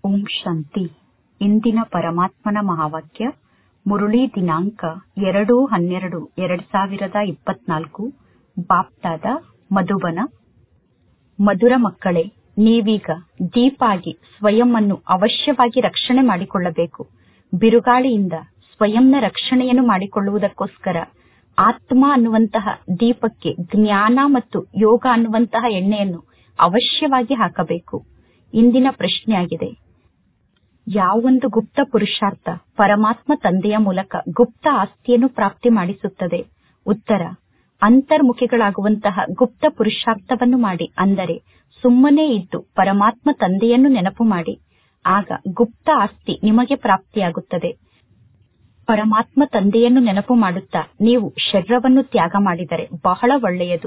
ಓಂ ಶಾಂತಿ ಇಂದಿನ ಪರಮಾತ್ಮನ ಮಹಾವಾಕ್ಯ ಮುರುಳಿ ದಿನಾಂಕ ಎರಡು ಹನ್ನೆರಡು ಎರಡ್ ಸಾವಿರದ ಇಪ್ಪತ್ನಾಲ್ಕು ಬಾಪ್ದಾದ ಮಧುಬನ ಮಧುರ ಮಕ್ಕಳೇ ನೀವೀಗ ದೀಪ ಆಗಿ ಸ್ವಯಂ ಅನ್ನು ಅವಶ್ಯವಾಗಿ ರಕ್ಷಣೆ ಮಾಡಿಕೊಳ್ಳಬೇಕು ಬಿರುಗಾಳಿಯಿಂದ ಸ್ವಯಂನ ರಕ್ಷಣೆಯನ್ನು ಮಾಡಿಕೊಳ್ಳುವುದಕ್ಕೋಸ್ಕರ ಆತ್ಮ ಅನ್ನುವಂತಹ ದೀಪಕ್ಕೆ ಜ್ಞಾನ ಮತ್ತು ಯೋಗ ಅನ್ನುವಂತಹ ಎಣ್ಣೆಯನ್ನು ಅವಶ್ಯವಾಗಿ ಹಾಕಬೇಕು ಇಂದಿನ ಪ್ರಶ್ನೆಯಾಗಿದೆ ಯಾವೊಂದು ಗುಪ್ತ ಪುರುಷಾರ್ಥ ಪರಮಾತ್ಮ ತಂದೆಯ ಮೂಲಕ ಗುಪ್ತ ಆಸ್ತಿಯನ್ನು ಪ್ರಾಪ್ತಿ ಮಾಡಿಸುತ್ತದೆ ಉತ್ತರ ಅಂತರ್ಮುಖಿಗಳಾಗುವಂತಹ ಗುಪ್ತ ಪುರುಷಾರ್ಥವನ್ನು ಮಾಡಿ ಅಂದರೆ ಸುಮ್ಮನೆ ಇದ್ದು ಪರಮಾತ್ಮ ತಂದೆಯನ್ನು ನೆನಪು ಮಾಡಿ ಆಗ ಗುಪ್ತ ಆಸ್ತಿ ನಿಮಗೆ ಪ್ರಾಪ್ತಿಯಾಗುತ್ತದೆ ಪರಮಾತ್ಮ ತಂದೆಯನ್ನು ನೆನಪು ಮಾಡುತ್ತಾ ನೀವು ಶರೀರವನ್ನು ತ್ಯಾಗ ಮಾಡಿದರೆ ಬಹಳ ಒಳ್ಳೆಯದು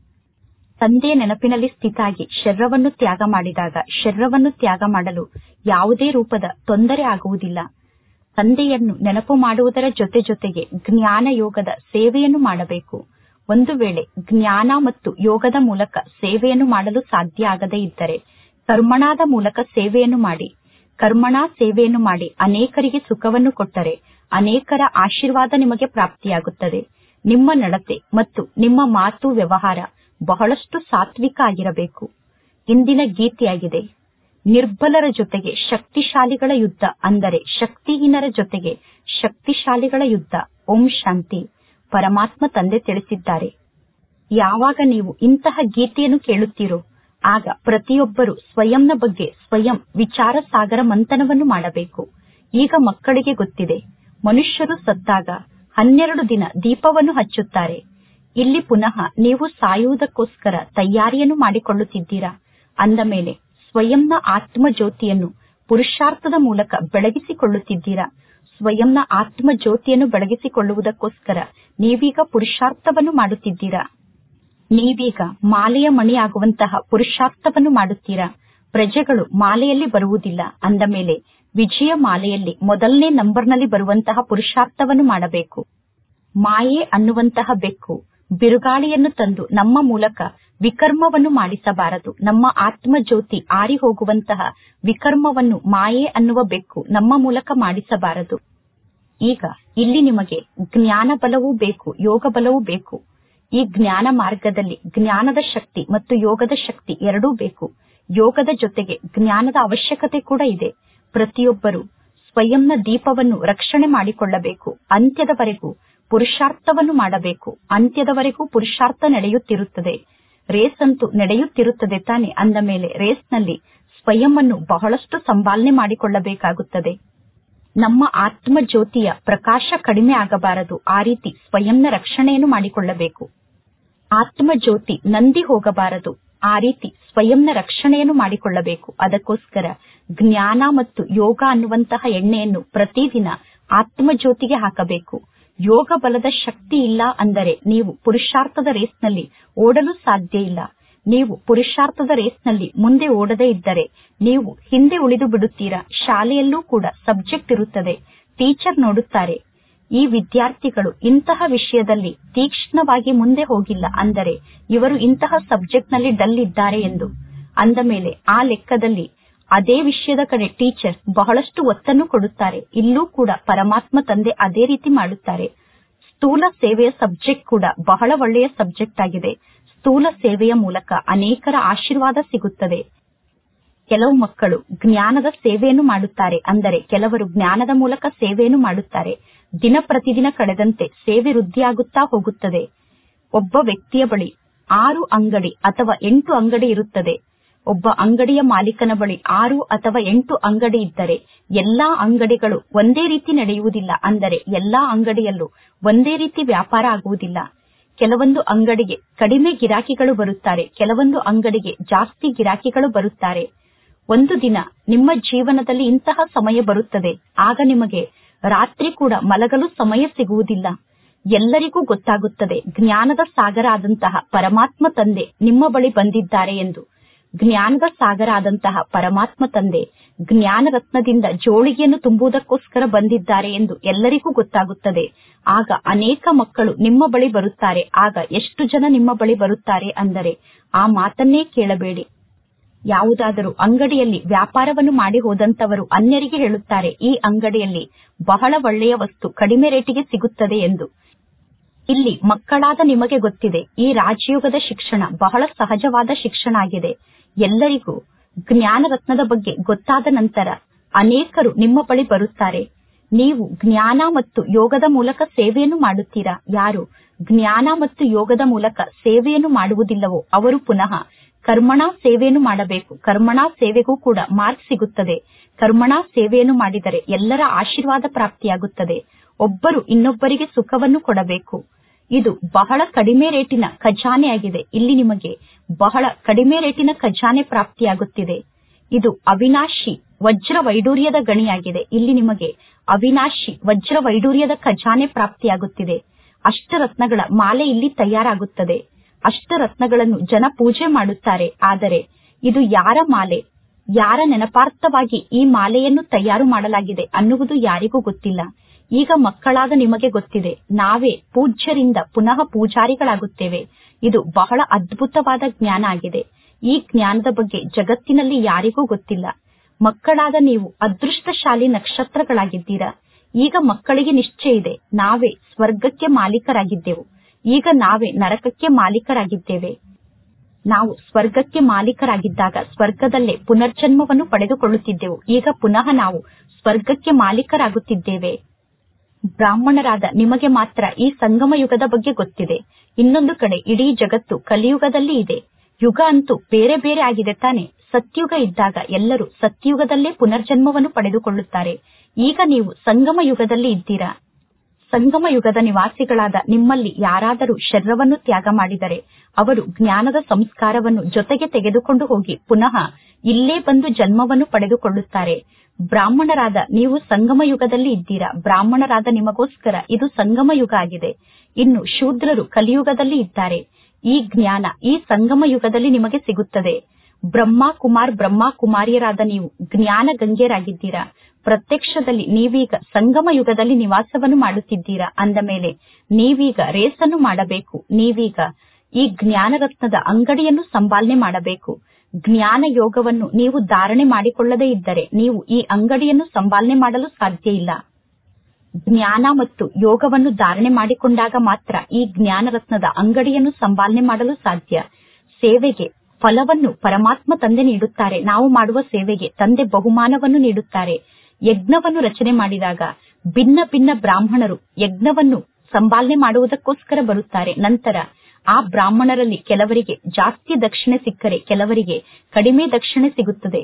ತಂದೆಯ ನೆನಪಿನಲ್ಲಿ ಸ್ಥಿತಾಗಿ ಶರೀರವನ್ನು ತ್ಯಾಗ ಮಾಡಿದಾಗ ಶರೀರವನ್ನು ತ್ಯಾಗ ಮಾಡಲು ಯಾವುದೇ ರೂಪದ ತೊಂದರೆ ಆಗುವುದಿಲ್ಲ ತಂದೆಯನ್ನು ನೆನಪು ಮಾಡುವುದರ ಜೊತೆ ಜೊತೆಗೆ ಜ್ಞಾನ ಯೋಗದ ಸೇವೆಯನ್ನು ಮಾಡಬೇಕು ಒಂದು ವೇಳೆ ಜ್ಞಾನ ಮತ್ತು ಯೋಗದ ಮೂಲಕ ಸೇವೆಯನ್ನು ಮಾಡಲು ಸಾಧ್ಯ ಆಗದೇ ಇದ್ದರೆ ಕರ್ಮಣಾದ ಮೂಲಕ ಸೇವೆಯನ್ನು ಮಾಡಿ ಕರ್ಮಣಾ ಸೇವೆಯನ್ನು ಮಾಡಿ ಅನೇಕರಿಗೆ ಸುಖವನ್ನು ಕೊಟ್ಟರೆ ಅನೇಕರ ಆಶೀರ್ವಾದ ನಿಮಗೆ ಪ್ರಾಪ್ತಿಯಾಗುತ್ತದೆ ನಿಮ್ಮ ನಡತೆ ಮತ್ತು ನಿಮ್ಮ ಮಾತು ವ್ಯವಹಾರ ಬಹಳಷ್ಟು ಸಾತ್ವಿಕ ಆಗಿರಬೇಕು ಇಂದಿನ ಗೀತೆಯಾಗಿದೆ ನಿರ್ಬಲರ ಜೊತೆಗೆ ಶಕ್ತಿಶಾಲಿಗಳ ಯುದ್ಧ ಅಂದರೆ ಶಕ್ತಿಹೀನರ ಜೊತೆಗೆ ಶಕ್ತಿಶಾಲಿಗಳ ಯುದ್ಧ ಓಂ ಶಾಂತಿ ಪರಮಾತ್ಮ ತಂದೆ ತಿಳಿಸಿದ್ದಾರೆ ಯಾವಾಗ ನೀವು ಇಂತಹ ಗೀತೆಯನ್ನು ಕೇಳುತ್ತೀರೋ ಆಗ ಪ್ರತಿಯೊಬ್ಬರು ಸ್ವಯಂನ ಬಗ್ಗೆ ಸ್ವಯಂ ವಿಚಾರ ಸಾಗರ ಮಂಥನವನ್ನು ಮಾಡಬೇಕು ಈಗ ಮಕ್ಕಳಿಗೆ ಗೊತ್ತಿದೆ ಮನುಷ್ಯರು ಸತ್ತಾಗ ಹನ್ನೆರಡು ದಿನ ದೀಪವನ್ನು ಹಚ್ಚುತ್ತಾರೆ ಇಲ್ಲಿ ಪುನಃ ನೀವು ಸಾಯುವುದಕ್ಕೋಸ್ಕರ ತಯಾರಿಯನ್ನು ಮಾಡಿಕೊಳ್ಳುತ್ತಿದ್ದೀರಾ ಅಂದ ಮೇಲೆ ಸ್ವಯಂನ ಆತ್ಮ ಜ್ಯೋತಿಯನ್ನು ಪುರುಷಾರ್ಥದ ಮೂಲಕ ಬೆಳಗಿಸಿಕೊಳ್ಳುತ್ತಿದ್ದೀರಾ ಸ್ವಯಂನ ಆತ್ಮ ಜ್ಯೋತಿಯನ್ನು ಬೆಳಗಿಸಿಕೊಳ್ಳುವುದಕ್ಕೋಸ್ಕರ ನೀವೀಗ ಪುರುಷಾರ್ಥವನ್ನು ಮಾಡುತ್ತಿದ್ದೀರಾ ನೀವೀಗ ಮಾಲೆಯ ಮಣಿ ಆಗುವಂತಹ ಪುರುಷಾರ್ಥವನ್ನು ಮಾಡುತ್ತೀರಾ ಪ್ರಜೆಗಳು ಮಾಲೆಯಲ್ಲಿ ಬರುವುದಿಲ್ಲ ಅಂದ ಮೇಲೆ ವಿಜಯ ಮಾಲೆಯಲ್ಲಿ ಮೊದಲನೇ ನಂಬರ್ನಲ್ಲಿ ಬರುವಂತಹ ಪುರುಷಾರ್ಥವನ್ನು ಮಾಡಬೇಕು ಮಾಯೆ ಅನ್ನುವಂತಹ ಬೆಕ್ಕು ಬಿರುಗಾಳಿಯನ್ನು ತಂದು ನಮ್ಮ ಮೂಲಕ ವಿಕರ್ಮವನ್ನು ಮಾಡಿಸಬಾರದು ನಮ್ಮ ಆತ್ಮ ಜ್ಯೋತಿ ಆರಿ ಹೋಗುವಂತಹ ವಿಕರ್ಮವನ್ನು ಮಾಯೆ ಅನ್ನುವ ಬೆಕ್ಕು ನಮ್ಮ ಮೂಲಕ ಮಾಡಿಸಬಾರದು ಈಗ ಇಲ್ಲಿ ನಿಮಗೆ ಜ್ಞಾನ ಬಲವೂ ಬೇಕು ಯೋಗ ಬಲವೂ ಬೇಕು ಈ ಜ್ಞಾನ ಮಾರ್ಗದಲ್ಲಿ ಜ್ಞಾನದ ಶಕ್ತಿ ಮತ್ತು ಯೋಗದ ಶಕ್ತಿ ಎರಡೂ ಬೇಕು ಯೋಗದ ಜೊತೆಗೆ ಜ್ಞಾನದ ಅವಶ್ಯಕತೆ ಕೂಡ ಇದೆ ಪ್ರತಿಯೊಬ್ಬರು ಸ್ವಯಂನ ದೀಪವನ್ನು ರಕ್ಷಣೆ ಮಾಡಿಕೊಳ್ಳಬೇಕು ಅಂತ್ಯದವರೆಗೂ ಪುರುಷಾರ್ಥವನ್ನು ಮಾಡಬೇಕು ಅಂತ್ಯದವರೆಗೂ ಪುರುಷಾರ್ಥ ನಡೆಯುತ್ತಿರುತ್ತದೆ ರೇಸ್ ಅಂತೂ ನಡೆಯುತ್ತಿರುತ್ತದೆ ತಾನೆ ಅಂದ ಮೇಲೆ ರೇಸ್ನಲ್ಲಿ ಸ್ವಯಂ ಅನ್ನು ಬಹಳಷ್ಟು ಸಂಪಾಲನೆ ಮಾಡಿಕೊಳ್ಳಬೇಕಾಗುತ್ತದೆ ನಮ್ಮ ಆತ್ಮ ಜ್ಯೋತಿಯ ಪ್ರಕಾಶ ಕಡಿಮೆ ಆಗಬಾರದು ಆ ರೀತಿ ಸ್ವಯಂನ ರಕ್ಷಣೆಯನ್ನು ಮಾಡಿಕೊಳ್ಳಬೇಕು ಆತ್ಮ ಜ್ಯೋತಿ ನಂದಿ ಹೋಗಬಾರದು ಆ ರೀತಿ ಸ್ವಯಂನ ರಕ್ಷಣೆಯನ್ನು ಮಾಡಿಕೊಳ್ಳಬೇಕು ಅದಕ್ಕೋಸ್ಕರ ಜ್ಞಾನ ಮತ್ತು ಯೋಗ ಅನ್ನುವಂತಹ ಎಣ್ಣೆಯನ್ನು ಪ್ರತಿದಿನ ಆತ್ಮ ಜ್ಯೋತಿಗೆ ಹಾಕಬೇಕು ಯೋಗ ಬಲದ ಶಕ್ತಿ ಇಲ್ಲ ಅಂದರೆ ನೀವು ಪುರುಷಾರ್ಥದ ರೇಸ್ನಲ್ಲಿ ಓಡಲು ಸಾಧ್ಯ ಇಲ್ಲ ನೀವು ಪುರುಷಾರ್ಥದ ರೇಸ್ನಲ್ಲಿ ಮುಂದೆ ಓಡದೇ ಇದ್ದರೆ ನೀವು ಹಿಂದೆ ಉಳಿದು ಬಿಡುತ್ತೀರಾ ಶಾಲೆಯಲ್ಲೂ ಕೂಡ ಸಬ್ಜೆಕ್ಟ್ ಇರುತ್ತದೆ ಟೀಚರ್ ನೋಡುತ್ತಾರೆ ಈ ವಿದ್ಯಾರ್ಥಿಗಳು ಇಂತಹ ವಿಷಯದಲ್ಲಿ ತೀಕ್ಷ್ಣವಾಗಿ ಮುಂದೆ ಹೋಗಿಲ್ಲ ಅಂದರೆ ಇವರು ಇಂತಹ ಸಬ್ಜೆಕ್ಟ್ ನಲ್ಲಿ ಡಲ್ ಇದ್ದಾರೆ ಎಂದು ಅಂದ ಮೇಲೆ ಆ ಲೆಕ್ಕದಲ್ಲಿ ಅದೇ ವಿಷಯದ ಕಡೆ ಟೀಚರ್ ಬಹಳಷ್ಟು ಒತ್ತನ್ನು ಕೊಡುತ್ತಾರೆ ಇಲ್ಲೂ ಕೂಡ ಪರಮಾತ್ಮ ತಂದೆ ಅದೇ ರೀತಿ ಮಾಡುತ್ತಾರೆ ಸ್ಥೂಲ ಸೇವೆಯ ಸಬ್ಜೆಕ್ಟ್ ಕೂಡ ಬಹಳ ಒಳ್ಳೆಯ ಸಬ್ಜೆಕ್ಟ್ ಆಗಿದೆ ಸ್ಥೂಲ ಸೇವೆಯ ಮೂಲಕ ಅನೇಕರ ಆಶೀರ್ವಾದ ಸಿಗುತ್ತದೆ ಕೆಲವು ಮಕ್ಕಳು ಜ್ಞಾನದ ಸೇವೆಯನ್ನು ಮಾಡುತ್ತಾರೆ ಅಂದರೆ ಕೆಲವರು ಜ್ಞಾನದ ಮೂಲಕ ಸೇವೆಯನ್ನು ಮಾಡುತ್ತಾರೆ ದಿನ ಪ್ರತಿದಿನ ಕಳೆದಂತೆ ಸೇವೆ ವೃದ್ಧಿಯಾಗುತ್ತಾ ಹೋಗುತ್ತದೆ ಒಬ್ಬ ವ್ಯಕ್ತಿಯ ಬಳಿ ಆರು ಅಂಗಡಿ ಅಥವಾ ಎಂಟು ಅಂಗಡಿ ಇರುತ್ತದೆ ಒಬ್ಬ ಅಂಗಡಿಯ ಮಾಲೀಕನ ಬಳಿ ಆರು ಅಥವಾ ಎಂಟು ಅಂಗಡಿ ಇದ್ದರೆ ಎಲ್ಲಾ ಅಂಗಡಿಗಳು ಒಂದೇ ರೀತಿ ನಡೆಯುವುದಿಲ್ಲ ಅಂದರೆ ಎಲ್ಲಾ ಅಂಗಡಿಯಲ್ಲೂ ಒಂದೇ ರೀತಿ ವ್ಯಾಪಾರ ಆಗುವುದಿಲ್ಲ ಕೆಲವೊಂದು ಅಂಗಡಿಗೆ ಕಡಿಮೆ ಗಿರಾಕಿಗಳು ಬರುತ್ತಾರೆ ಕೆಲವೊಂದು ಅಂಗಡಿಗೆ ಜಾಸ್ತಿ ಗಿರಾಕಿಗಳು ಬರುತ್ತಾರೆ ಒಂದು ದಿನ ನಿಮ್ಮ ಜೀವನದಲ್ಲಿ ಇಂತಹ ಸಮಯ ಬರುತ್ತದೆ ಆಗ ನಿಮಗೆ ರಾತ್ರಿ ಕೂಡ ಮಲಗಲು ಸಮಯ ಸಿಗುವುದಿಲ್ಲ ಎಲ್ಲರಿಗೂ ಗೊತ್ತಾಗುತ್ತದೆ ಜ್ಞಾನದ ಸಾಗರ ಆದಂತಹ ಪರಮಾತ್ಮ ತಂದೆ ನಿಮ್ಮ ಬಳಿ ಬಂದಿದ್ದಾರೆ ಎಂದು ಜ್ಞಾನದ ಸಾಗರ ಆದಂತಹ ಪರಮಾತ್ಮ ತಂದೆ ಜ್ಞಾನ ರತ್ನದಿಂದ ಜೋಳಿಗೆಯನ್ನು ತುಂಬುವುದಕ್ಕೋಸ್ಕರ ಬಂದಿದ್ದಾರೆ ಎಂದು ಎಲ್ಲರಿಗೂ ಗೊತ್ತಾಗುತ್ತದೆ ಆಗ ಅನೇಕ ಮಕ್ಕಳು ನಿಮ್ಮ ಬಳಿ ಬರುತ್ತಾರೆ ಆಗ ಎಷ್ಟು ಜನ ನಿಮ್ಮ ಬಳಿ ಬರುತ್ತಾರೆ ಅಂದರೆ ಆ ಮಾತನ್ನೇ ಕೇಳಬೇಡಿ ಯಾವುದಾದರೂ ಅಂಗಡಿಯಲ್ಲಿ ವ್ಯಾಪಾರವನ್ನು ಮಾಡಿ ಹೋದಂತವರು ಅನ್ಯರಿಗೆ ಹೇಳುತ್ತಾರೆ ಈ ಅಂಗಡಿಯಲ್ಲಿ ಬಹಳ ಒಳ್ಳೆಯ ವಸ್ತು ಕಡಿಮೆ ರೇಟಿಗೆ ಸಿಗುತ್ತದೆ ಎಂದು ಇಲ್ಲಿ ಮಕ್ಕಳಾದ ನಿಮಗೆ ಗೊತ್ತಿದೆ ಈ ರಾಜಯೋಗದ ಶಿಕ್ಷಣ ಬಹಳ ಸಹಜವಾದ ಶಿಕ್ಷಣ ಆಗಿದೆ ಎಲ್ಲರಿಗೂ ಜ್ಞಾನ ರತ್ನದ ಬಗ್ಗೆ ಗೊತ್ತಾದ ನಂತರ ಅನೇಕರು ನಿಮ್ಮ ಬಳಿ ಬರುತ್ತಾರೆ ನೀವು ಜ್ಞಾನ ಮತ್ತು ಯೋಗದ ಮೂಲಕ ಸೇವೆಯನ್ನು ಮಾಡುತ್ತೀರಾ ಯಾರು ಜ್ಞಾನ ಮತ್ತು ಯೋಗದ ಮೂಲಕ ಸೇವೆಯನ್ನು ಮಾಡುವುದಿಲ್ಲವೋ ಅವರು ಪುನಃ ಕರ್ಮಣಾ ಸೇವೆಯನ್ನು ಮಾಡಬೇಕು ಕರ್ಮಣಾ ಸೇವೆಗೂ ಕೂಡ ಮಾರ್ಕ್ ಸಿಗುತ್ತದೆ ಕರ್ಮಣಾ ಸೇವೆಯನ್ನು ಮಾಡಿದರೆ ಎಲ್ಲರ ಆಶೀರ್ವಾದ ಪ್ರಾಪ್ತಿಯಾಗುತ್ತದೆ ಒಬ್ಬರು ಇನ್ನೊಬ್ಬರಿಗೆ ಸುಖವನ್ನು ಕೊಡಬೇಕು ಇದು ಬಹಳ ಕಡಿಮೆ ರೇಟಿನ ಖಜಾನೆಯಾಗಿದೆ ಇಲ್ಲಿ ನಿಮಗೆ ಬಹಳ ಕಡಿಮೆ ರೇಟಿನ ಖಜಾನೆ ಪ್ರಾಪ್ತಿಯಾಗುತ್ತಿದೆ ಇದು ಅವಿನಾಶಿ ವಜ್ರ ವೈಡೂರ್ಯದ ಗಣಿಯಾಗಿದೆ ಇಲ್ಲಿ ನಿಮಗೆ ಅವಿನಾಶಿ ವಜ್ರ ವೈಡೂರ್ಯದ ಖಜಾನೆ ಪ್ರಾಪ್ತಿಯಾಗುತ್ತಿದೆ ಅಷ್ಟರತ್ನಗಳ ಮಾಲೆ ಇಲ್ಲಿ ತಯಾರಾಗುತ್ತದೆ ಅಷ್ಟರತ್ನಗಳನ್ನು ಜನ ಪೂಜೆ ಮಾಡುತ್ತಾರೆ ಆದರೆ ಇದು ಯಾರ ಮಾಲೆ ಯಾರ ನೆನಪಾರ್ಥವಾಗಿ ಈ ಮಾಲೆಯನ್ನು ತಯಾರು ಮಾಡಲಾಗಿದೆ ಅನ್ನುವುದು ಯಾರಿಗೂ ಗೊತ್ತಿಲ್ಲ ಈಗ ಮಕ್ಕಳಾದ ನಿಮಗೆ ಗೊತ್ತಿದೆ ನಾವೇ ಪೂಜ್ಯರಿಂದ ಪುನಃ ಪೂಜಾರಿಗಳಾಗುತ್ತೇವೆ ಇದು ಬಹಳ ಅದ್ಭುತವಾದ ಜ್ಞಾನ ಆಗಿದೆ ಈ ಜ್ಞಾನದ ಬಗ್ಗೆ ಜಗತ್ತಿನಲ್ಲಿ ಯಾರಿಗೂ ಗೊತ್ತಿಲ್ಲ ಮಕ್ಕಳಾದ ನೀವು ಅದೃಷ್ಟಶಾಲಿ ನಕ್ಷತ್ರಗಳಾಗಿದ್ದೀರಾ ಈಗ ಮಕ್ಕಳಿಗೆ ನಿಶ್ಚಯ ಇದೆ ನಾವೇ ಸ್ವರ್ಗಕ್ಕೆ ಮಾಲೀಕರಾಗಿದ್ದೆವು ಈಗ ನಾವೇ ನರಕಕ್ಕೆ ಮಾಲೀಕರಾಗಿದ್ದೇವೆ ನಾವು ಸ್ವರ್ಗಕ್ಕೆ ಮಾಲೀಕರಾಗಿದ್ದಾಗ ಸ್ವರ್ಗದಲ್ಲೇ ಪುನರ್ಜನ್ಮವನ್ನು ಪಡೆದುಕೊಳ್ಳುತ್ತಿದ್ದೆವು ಈಗ ಪುನಃ ನಾವು ಸ್ವರ್ಗಕ್ಕೆ ಮಾಲೀಕರಾಗುತ್ತಿದ್ದೇವೆ ಬ್ರಾಹ್ಮಣರಾದ ನಿಮಗೆ ಮಾತ್ರ ಈ ಸಂಗಮ ಯುಗದ ಬಗ್ಗೆ ಗೊತ್ತಿದೆ ಇನ್ನೊಂದು ಕಡೆ ಇಡೀ ಜಗತ್ತು ಕಲಿಯುಗದಲ್ಲಿ ಇದೆ ಯುಗ ಅಂತೂ ಬೇರೆ ಬೇರೆ ಆಗಿದೆ ತಾನೆ ಸತ್ಯುಗ ಇದ್ದಾಗ ಎಲ್ಲರೂ ಸತ್ಯುಗದಲ್ಲೇ ಪುನರ್ಜನ್ಮವನ್ನು ಪಡೆದುಕೊಳ್ಳುತ್ತಾರೆ ಈಗ ನೀವು ಸಂಗಮ ಯುಗದಲ್ಲಿ ಇದ್ದೀರಾ ಸಂಗಮ ಯುಗದ ನಿವಾಸಿಗಳಾದ ನಿಮ್ಮಲ್ಲಿ ಯಾರಾದರೂ ಶರೀರವನ್ನು ತ್ಯಾಗ ಮಾಡಿದರೆ ಅವರು ಜ್ಞಾನದ ಸಂಸ್ಕಾರವನ್ನು ಜೊತೆಗೆ ತೆಗೆದುಕೊಂಡು ಹೋಗಿ ಪುನಃ ಇಲ್ಲೇ ಬಂದು ಜನ್ಮವನ್ನು ಪಡೆದುಕೊಳ್ಳುತ್ತಾರೆ ಬ್ರಾಹ್ಮಣರಾದ ನೀವು ಸಂಗಮ ಯುಗದಲ್ಲಿ ಇದ್ದೀರಾ ಬ್ರಾಹ್ಮಣರಾದ ನಿಮಗೋಸ್ಕರ ಇದು ಸಂಗಮ ಯುಗ ಆಗಿದೆ ಇನ್ನು ಶೂದ್ರರು ಕಲಿಯುಗದಲ್ಲಿ ಇದ್ದಾರೆ ಈ ಜ್ಞಾನ ಈ ಸಂಗಮ ಯುಗದಲ್ಲಿ ನಿಮಗೆ ಸಿಗುತ್ತದೆ ಬ್ರಹ್ಮ ಕುಮಾರ್ ಬ್ರಹ್ಮ ಕುಮಾರಿಯರಾದ ನೀವು ಜ್ಞಾನ ಗಂಗೆಯರಾಗಿದ್ದೀರಾ ಪ್ರತ್ಯಕ್ಷದಲ್ಲಿ ನೀವೀಗ ಸಂಗಮ ಯುಗದಲ್ಲಿ ನಿವಾಸವನ್ನು ಮಾಡುತ್ತಿದ್ದೀರಾ ಅಂದ ಮೇಲೆ ನೀವೀಗ ರೇಸನ್ನು ಮಾಡಬೇಕು ನೀವೀಗ ಈ ಜ್ಞಾನ ರತ್ನದ ಅಂಗಡಿಯನ್ನು ಸಂಪಾಲನೆ ಮಾಡಬೇಕು ಜ್ಞಾನ ಯೋಗವನ್ನು ನೀವು ಧಾರಣೆ ಮಾಡಿಕೊಳ್ಳದೇ ಇದ್ದರೆ ನೀವು ಈ ಅಂಗಡಿಯನ್ನು ಸಂಪಾಲನೆ ಮಾಡಲು ಸಾಧ್ಯ ಇಲ್ಲ ಜ್ಞಾನ ಮತ್ತು ಯೋಗವನ್ನು ಧಾರಣೆ ಮಾಡಿಕೊಂಡಾಗ ಮಾತ್ರ ಈ ಜ್ಞಾನ ರತ್ನದ ಅಂಗಡಿಯನ್ನು ಸಂಪಾಲನೆ ಮಾಡಲು ಸಾಧ್ಯ ಸೇವೆಗೆ ಫಲವನ್ನು ಪರಮಾತ್ಮ ತಂದೆ ನೀಡುತ್ತಾರೆ ನಾವು ಮಾಡುವ ಸೇವೆಗೆ ತಂದೆ ಬಹುಮಾನವನ್ನು ನೀಡುತ್ತಾರೆ ಯಜ್ಞವನ್ನು ರಚನೆ ಮಾಡಿದಾಗ ಭಿನ್ನ ಭಿನ್ನ ಬ್ರಾಹ್ಮಣರು ಯಜ್ಞವನ್ನು ಸಂಪಾಲನೆ ಮಾಡುವುದಕ್ಕೋಸ್ಕರ ಬರುತ್ತಾರೆ ನಂತರ ಆ ಬ್ರಾಹ್ಮಣರಲ್ಲಿ ಕೆಲವರಿಗೆ ಜಾಸ್ತಿ ದಕ್ಷಿಣೆ ಸಿಕ್ಕರೆ ಕೆಲವರಿಗೆ ಕಡಿಮೆ ದಕ್ಷಿಣೆ ಸಿಗುತ್ತದೆ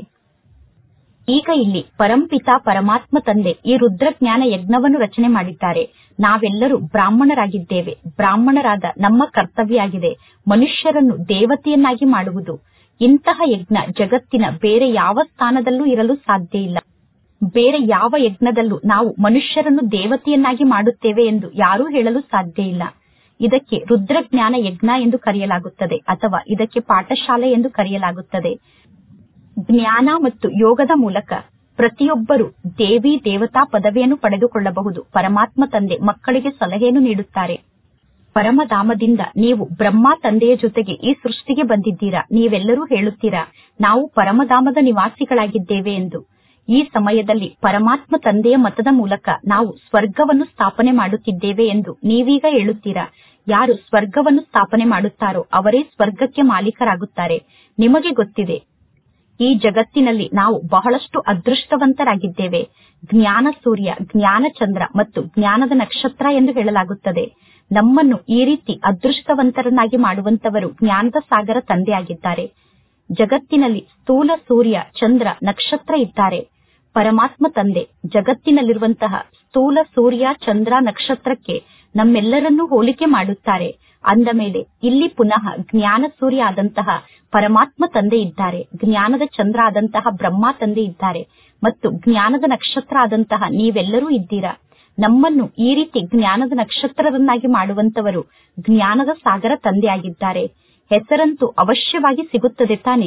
ಈಗ ಇಲ್ಲಿ ಪರಂಪಿತ ಪರಮಾತ್ಮ ತಂದೆ ಈ ರುದ್ರಜ್ಞಾನ ಯಜ್ಞವನ್ನು ರಚನೆ ಮಾಡಿದ್ದಾರೆ ನಾವೆಲ್ಲರೂ ಬ್ರಾಹ್ಮಣರಾಗಿದ್ದೇವೆ ಬ್ರಾಹ್ಮಣರಾದ ನಮ್ಮ ಕರ್ತವ್ಯ ಆಗಿದೆ ಮನುಷ್ಯರನ್ನು ದೇವತೆಯನ್ನಾಗಿ ಮಾಡುವುದು ಇಂತಹ ಯಜ್ಞ ಜಗತ್ತಿನ ಬೇರೆ ಯಾವ ಸ್ಥಾನದಲ್ಲೂ ಇರಲು ಸಾಧ್ಯ ಇಲ್ಲ ಬೇರೆ ಯಾವ ಯಜ್ಞದಲ್ಲೂ ನಾವು ಮನುಷ್ಯರನ್ನು ದೇವತೆಯನ್ನಾಗಿ ಮಾಡುತ್ತೇವೆ ಎಂದು ಯಾರೂ ಹೇಳಲು ಸಾಧ್ಯ ಇಲ್ಲ ಇದಕ್ಕೆ ರುದ್ರಜ್ಞಾನ ಯಜ್ಞ ಎಂದು ಕರೆಯಲಾಗುತ್ತದೆ ಅಥವಾ ಇದಕ್ಕೆ ಪಾಠಶಾಲೆ ಎಂದು ಕರೆಯಲಾಗುತ್ತದೆ ಜ್ಞಾನ ಮತ್ತು ಯೋಗದ ಮೂಲಕ ಪ್ರತಿಯೊಬ್ಬರು ದೇವಿ ದೇವತಾ ಪದವಿಯನ್ನು ಪಡೆದುಕೊಳ್ಳಬಹುದು ಪರಮಾತ್ಮ ತಂದೆ ಮಕ್ಕಳಿಗೆ ಸಲಹೆಯನ್ನು ನೀಡುತ್ತಾರೆ ಪರಮಧಾಮದಿಂದ ನೀವು ಬ್ರಹ್ಮ ತಂದೆಯ ಜೊತೆಗೆ ಈ ಸೃಷ್ಟಿಗೆ ಬಂದಿದ್ದೀರಾ ನೀವೆಲ್ಲರೂ ಹೇಳುತ್ತೀರಾ ನಾವು ಪರಮಧಾಮದ ನಿವಾಸಿಗಳಾಗಿದ್ದೇವೆ ಎಂದು ಈ ಸಮಯದಲ್ಲಿ ಪರಮಾತ್ಮ ತಂದೆಯ ಮತದ ಮೂಲಕ ನಾವು ಸ್ವರ್ಗವನ್ನು ಸ್ಥಾಪನೆ ಮಾಡುತ್ತಿದ್ದೇವೆ ಎಂದು ನೀವೀಗ ಹೇಳುತ್ತೀರಾ ಯಾರು ಸ್ವರ್ಗವನ್ನು ಸ್ಥಾಪನೆ ಮಾಡುತ್ತಾರೋ ಅವರೇ ಸ್ವರ್ಗಕ್ಕೆ ಮಾಲೀಕರಾಗುತ್ತಾರೆ ನಿಮಗೆ ಗೊತ್ತಿದೆ ಈ ಜಗತ್ತಿನಲ್ಲಿ ನಾವು ಬಹಳಷ್ಟು ಅದೃಷ್ಟವಂತರಾಗಿದ್ದೇವೆ ಜ್ಞಾನ ಸೂರ್ಯ ಜ್ಞಾನ ಚಂದ್ರ ಮತ್ತು ಜ್ಞಾನದ ನಕ್ಷತ್ರ ಎಂದು ಹೇಳಲಾಗುತ್ತದೆ ನಮ್ಮನ್ನು ಈ ರೀತಿ ಅದೃಷ್ಟವಂತರನ್ನಾಗಿ ಮಾಡುವಂತವರು ಜ್ಞಾನದ ಸಾಗರ ತಂದೆಯಾಗಿದ್ದಾರೆ ಜಗತ್ತಿನಲ್ಲಿ ಸ್ಥೂಲ ಸೂರ್ಯ ಚಂದ್ರ ನಕ್ಷತ್ರ ಇದ್ದಾರೆ ಪರಮಾತ್ಮ ತಂದೆ ಜಗತ್ತಿನಲ್ಲಿರುವಂತಹ ಸ್ಥೂಲ ಸೂರ್ಯ ಚಂದ್ರ ನಕ್ಷತ್ರಕ್ಕೆ ನಮ್ಮೆಲ್ಲರನ್ನೂ ಹೋಲಿಕೆ ಮಾಡುತ್ತಾರೆ ಅಂದ ಮೇಲೆ ಇಲ್ಲಿ ಪುನಃ ಜ್ಞಾನ ಸೂರ್ಯ ಆದಂತಹ ಪರಮಾತ್ಮ ತಂದೆ ಇದ್ದಾರೆ ಜ್ಞಾನದ ಚಂದ್ರ ಆದಂತಹ ಬ್ರಹ್ಮ ತಂದೆ ಇದ್ದಾರೆ ಮತ್ತು ಜ್ಞಾನದ ನಕ್ಷತ್ರ ಆದಂತಹ ನೀವೆಲ್ಲರೂ ಇದ್ದೀರಾ ನಮ್ಮನ್ನು ಈ ರೀತಿ ಜ್ಞಾನದ ನಕ್ಷತ್ರರನ್ನಾಗಿ ಮಾಡುವಂತವರು ಜ್ಞಾನದ ಸಾಗರ ತಂದೆಯಾಗಿದ್ದಾರೆ ಹೆಸರಂತೂ ಅವಶ್ಯವಾಗಿ ಸಿಗುತ್ತದೆ ತಾನೆ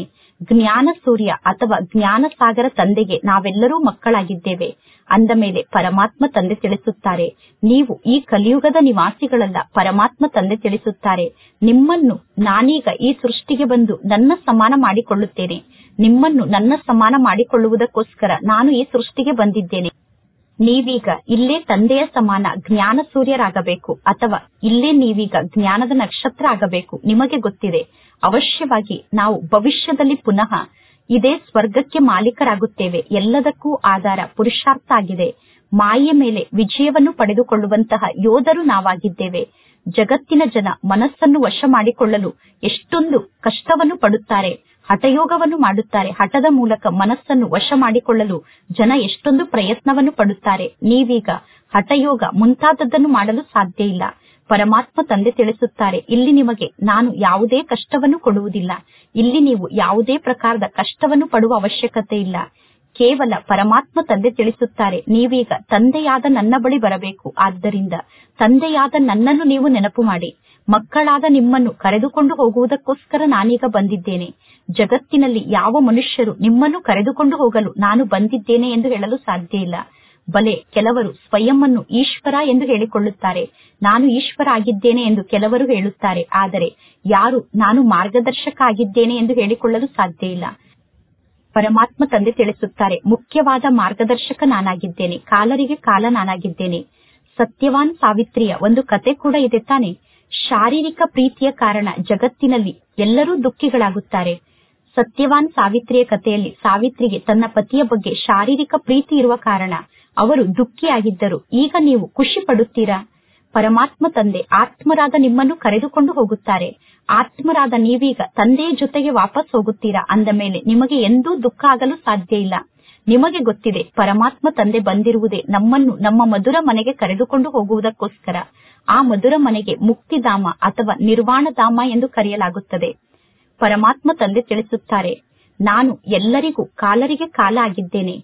ಜ್ಞಾನ ಸೂರ್ಯ ಅಥವಾ ಜ್ಞಾನ ಸಾಗರ ತಂದೆಗೆ ನಾವೆಲ್ಲರೂ ಮಕ್ಕಳಾಗಿದ್ದೇವೆ ಅಂದ ಮೇಲೆ ಪರಮಾತ್ಮ ತಂದೆ ತಿಳಿಸುತ್ತಾರೆ ನೀವು ಈ ಕಲಿಯುಗದ ನಿವಾಸಿಗಳಲ್ಲ ಪರಮಾತ್ಮ ತಂದೆ ತಿಳಿಸುತ್ತಾರೆ ನಿಮ್ಮನ್ನು ನಾನೀಗ ಈ ಸೃಷ್ಟಿಗೆ ಬಂದು ನನ್ನ ಸಮಾನ ಮಾಡಿಕೊಳ್ಳುತ್ತೇನೆ ನಿಮ್ಮನ್ನು ನನ್ನ ಸಮಾನ ಮಾಡಿಕೊಳ್ಳುವುದಕ್ಕೋಸ್ಕರ ನಾನು ಈ ಸೃಷ್ಟಿಗೆ ಬಂದಿದ್ದೇನೆ ನೀವೀಗ ಇಲ್ಲೇ ತಂದೆಯ ಸಮಾನ ಜ್ಞಾನ ಸೂರ್ಯರಾಗಬೇಕು ಅಥವಾ ಇಲ್ಲೇ ನೀವೀಗ ಜ್ಞಾನದ ನಕ್ಷತ್ರ ಆಗಬೇಕು ನಿಮಗೆ ಗೊತ್ತಿದೆ ಅವಶ್ಯವಾಗಿ ನಾವು ಭವಿಷ್ಯದಲ್ಲಿ ಪುನಃ ಇದೇ ಸ್ವರ್ಗಕ್ಕೆ ಮಾಲೀಕರಾಗುತ್ತೇವೆ ಎಲ್ಲದಕ್ಕೂ ಆಧಾರ ಪುರುಷಾರ್ಥ ಆಗಿದೆ ಮಾಯೆಯ ಮೇಲೆ ವಿಜಯವನ್ನು ಪಡೆದುಕೊಳ್ಳುವಂತಹ ಯೋಧರು ನಾವಾಗಿದ್ದೇವೆ ಜಗತ್ತಿನ ಜನ ಮನಸ್ಸನ್ನು ವಶ ಮಾಡಿಕೊಳ್ಳಲು ಎಷ್ಟೊಂದು ಕಷ್ಟವನ್ನು ಪಡುತ್ತಾರೆ ಹಠಯೋಗವನ್ನು ಮಾಡುತ್ತಾರೆ ಹಠದ ಮೂಲಕ ಮನಸ್ಸನ್ನು ವಶ ಮಾಡಿಕೊಳ್ಳಲು ಜನ ಎಷ್ಟೊಂದು ಪ್ರಯತ್ನವನ್ನು ಪಡುತ್ತಾರೆ ನೀವೀಗ ಹಠಯೋಗ ಮುಂತಾದದ್ದನ್ನು ಮಾಡಲು ಸಾಧ್ಯ ಇಲ್ಲ ಪರಮಾತ್ಮ ತಂದೆ ತಿಳಿಸುತ್ತಾರೆ ಇಲ್ಲಿ ನಿಮಗೆ ನಾನು ಯಾವುದೇ ಕಷ್ಟವನ್ನು ಕೊಡುವುದಿಲ್ಲ ಇಲ್ಲಿ ನೀವು ಯಾವುದೇ ಪ್ರಕಾರದ ಕಷ್ಟವನ್ನು ಪಡುವ ಅವಶ್ಯಕತೆ ಇಲ್ಲ ಕೇವಲ ಪರಮಾತ್ಮ ತಂದೆ ತಿಳಿಸುತ್ತಾರೆ ನೀವೀಗ ತಂದೆಯಾದ ನನ್ನ ಬಳಿ ಬರಬೇಕು ಆದ್ದರಿಂದ ತಂದೆಯಾದ ನನ್ನನ್ನು ನೀವು ನೆನಪು ಮಾಡಿ ಮಕ್ಕಳಾದ ನಿಮ್ಮನ್ನು ಕರೆದುಕೊಂಡು ಹೋಗುವುದಕ್ಕೋಸ್ಕರ ನಾನೀಗ ಬಂದಿದ್ದೇನೆ ಜಗತ್ತಿನಲ್ಲಿ ಯಾವ ಮನುಷ್ಯರು ನಿಮ್ಮನ್ನು ಕರೆದುಕೊಂಡು ಹೋಗಲು ನಾನು ಬಂದಿದ್ದೇನೆ ಎಂದು ಹೇಳಲು ಸಾಧ್ಯ ಇಲ್ಲ ಬಲೆ ಕೆಲವರು ಸ್ವಯಂವನ್ನು ಈಶ್ವರ ಎಂದು ಹೇಳಿಕೊಳ್ಳುತ್ತಾರೆ ನಾನು ಈಶ್ವರ ಆಗಿದ್ದೇನೆ ಎಂದು ಕೆಲವರು ಹೇಳುತ್ತಾರೆ ಆದರೆ ಯಾರು ನಾನು ಮಾರ್ಗದರ್ಶಕ ಆಗಿದ್ದೇನೆ ಎಂದು ಹೇಳಿಕೊಳ್ಳಲು ಸಾಧ್ಯ ಇಲ್ಲ ಪರಮಾತ್ಮ ತಂದೆ ತಿಳಿಸುತ್ತಾರೆ ಮುಖ್ಯವಾದ ಮಾರ್ಗದರ್ಶಕ ನಾನಾಗಿದ್ದೇನೆ ಕಾಲರಿಗೆ ಕಾಲ ನಾನಾಗಿದ್ದೇನೆ ಸತ್ಯವಾನ್ ಸಾವಿತ್ರಿಯ ಒಂದು ಕತೆ ಕೂಡ ಇದೆ ತಾನೆ ಶಾರೀರಿಕ ಪ್ರೀತಿಯ ಕಾರಣ ಜಗತ್ತಿನಲ್ಲಿ ಎಲ್ಲರೂ ದುಃಖಿಗಳಾಗುತ್ತಾರೆ ಸತ್ಯವಾನ್ ಸಾವಿತ್ರಿಯ ಕಥೆಯಲ್ಲಿ ಸಾವಿತ್ರಿಗೆ ತನ್ನ ಪತಿಯ ಬಗ್ಗೆ ಶಾರೀರಿಕ ಪ್ರೀತಿ ಇರುವ ಕಾರಣ ಅವರು ದುಃಖಿಯಾಗಿದ್ದರು ಈಗ ನೀವು ಖುಷಿ ಪಡುತ್ತೀರಾ ಪರಮಾತ್ಮ ತಂದೆ ಆತ್ಮರಾದ ನಿಮ್ಮನ್ನು ಕರೆದುಕೊಂಡು ಹೋಗುತ್ತಾರೆ ಆತ್ಮರಾದ ನೀವೀಗ ತಂದೆಯ ಜೊತೆಗೆ ವಾಪಸ್ ಹೋಗುತ್ತೀರಾ ಅಂದ ಮೇಲೆ ನಿಮಗೆ ಎಂದೂ ದುಃಖ ಆಗಲು ಸಾಧ್ಯ ಇಲ್ಲ ನಿಮಗೆ ಗೊತ್ತಿದೆ ಪರಮಾತ್ಮ ತಂದೆ ಬಂದಿರುವುದೇ ನಮ್ಮನ್ನು ನಮ್ಮ ಮಧುರ ಮನೆಗೆ ಕರೆದುಕೊಂಡು ಹೋಗುವುದಕ್ಕೋಸ್ಕರ ಆ ಮಧುರ ಮನೆಗೆ ಮುಕ್ತಿಧಾಮ ಅಥವಾ ನಿರ್ವಾಣಧಾಮ ಎಂದು ಕರೆಯಲಾಗುತ್ತದೆ ಪರಮಾತ್ಮ ತಂದೆ ತಿಳಿಸುತ್ತಾರೆ ನಾನು ಎಲ್ಲರಿಗೂ ಕಾಲರಿಗೆ ಕಾಲ ಆಗಿದ್ದೇನೆ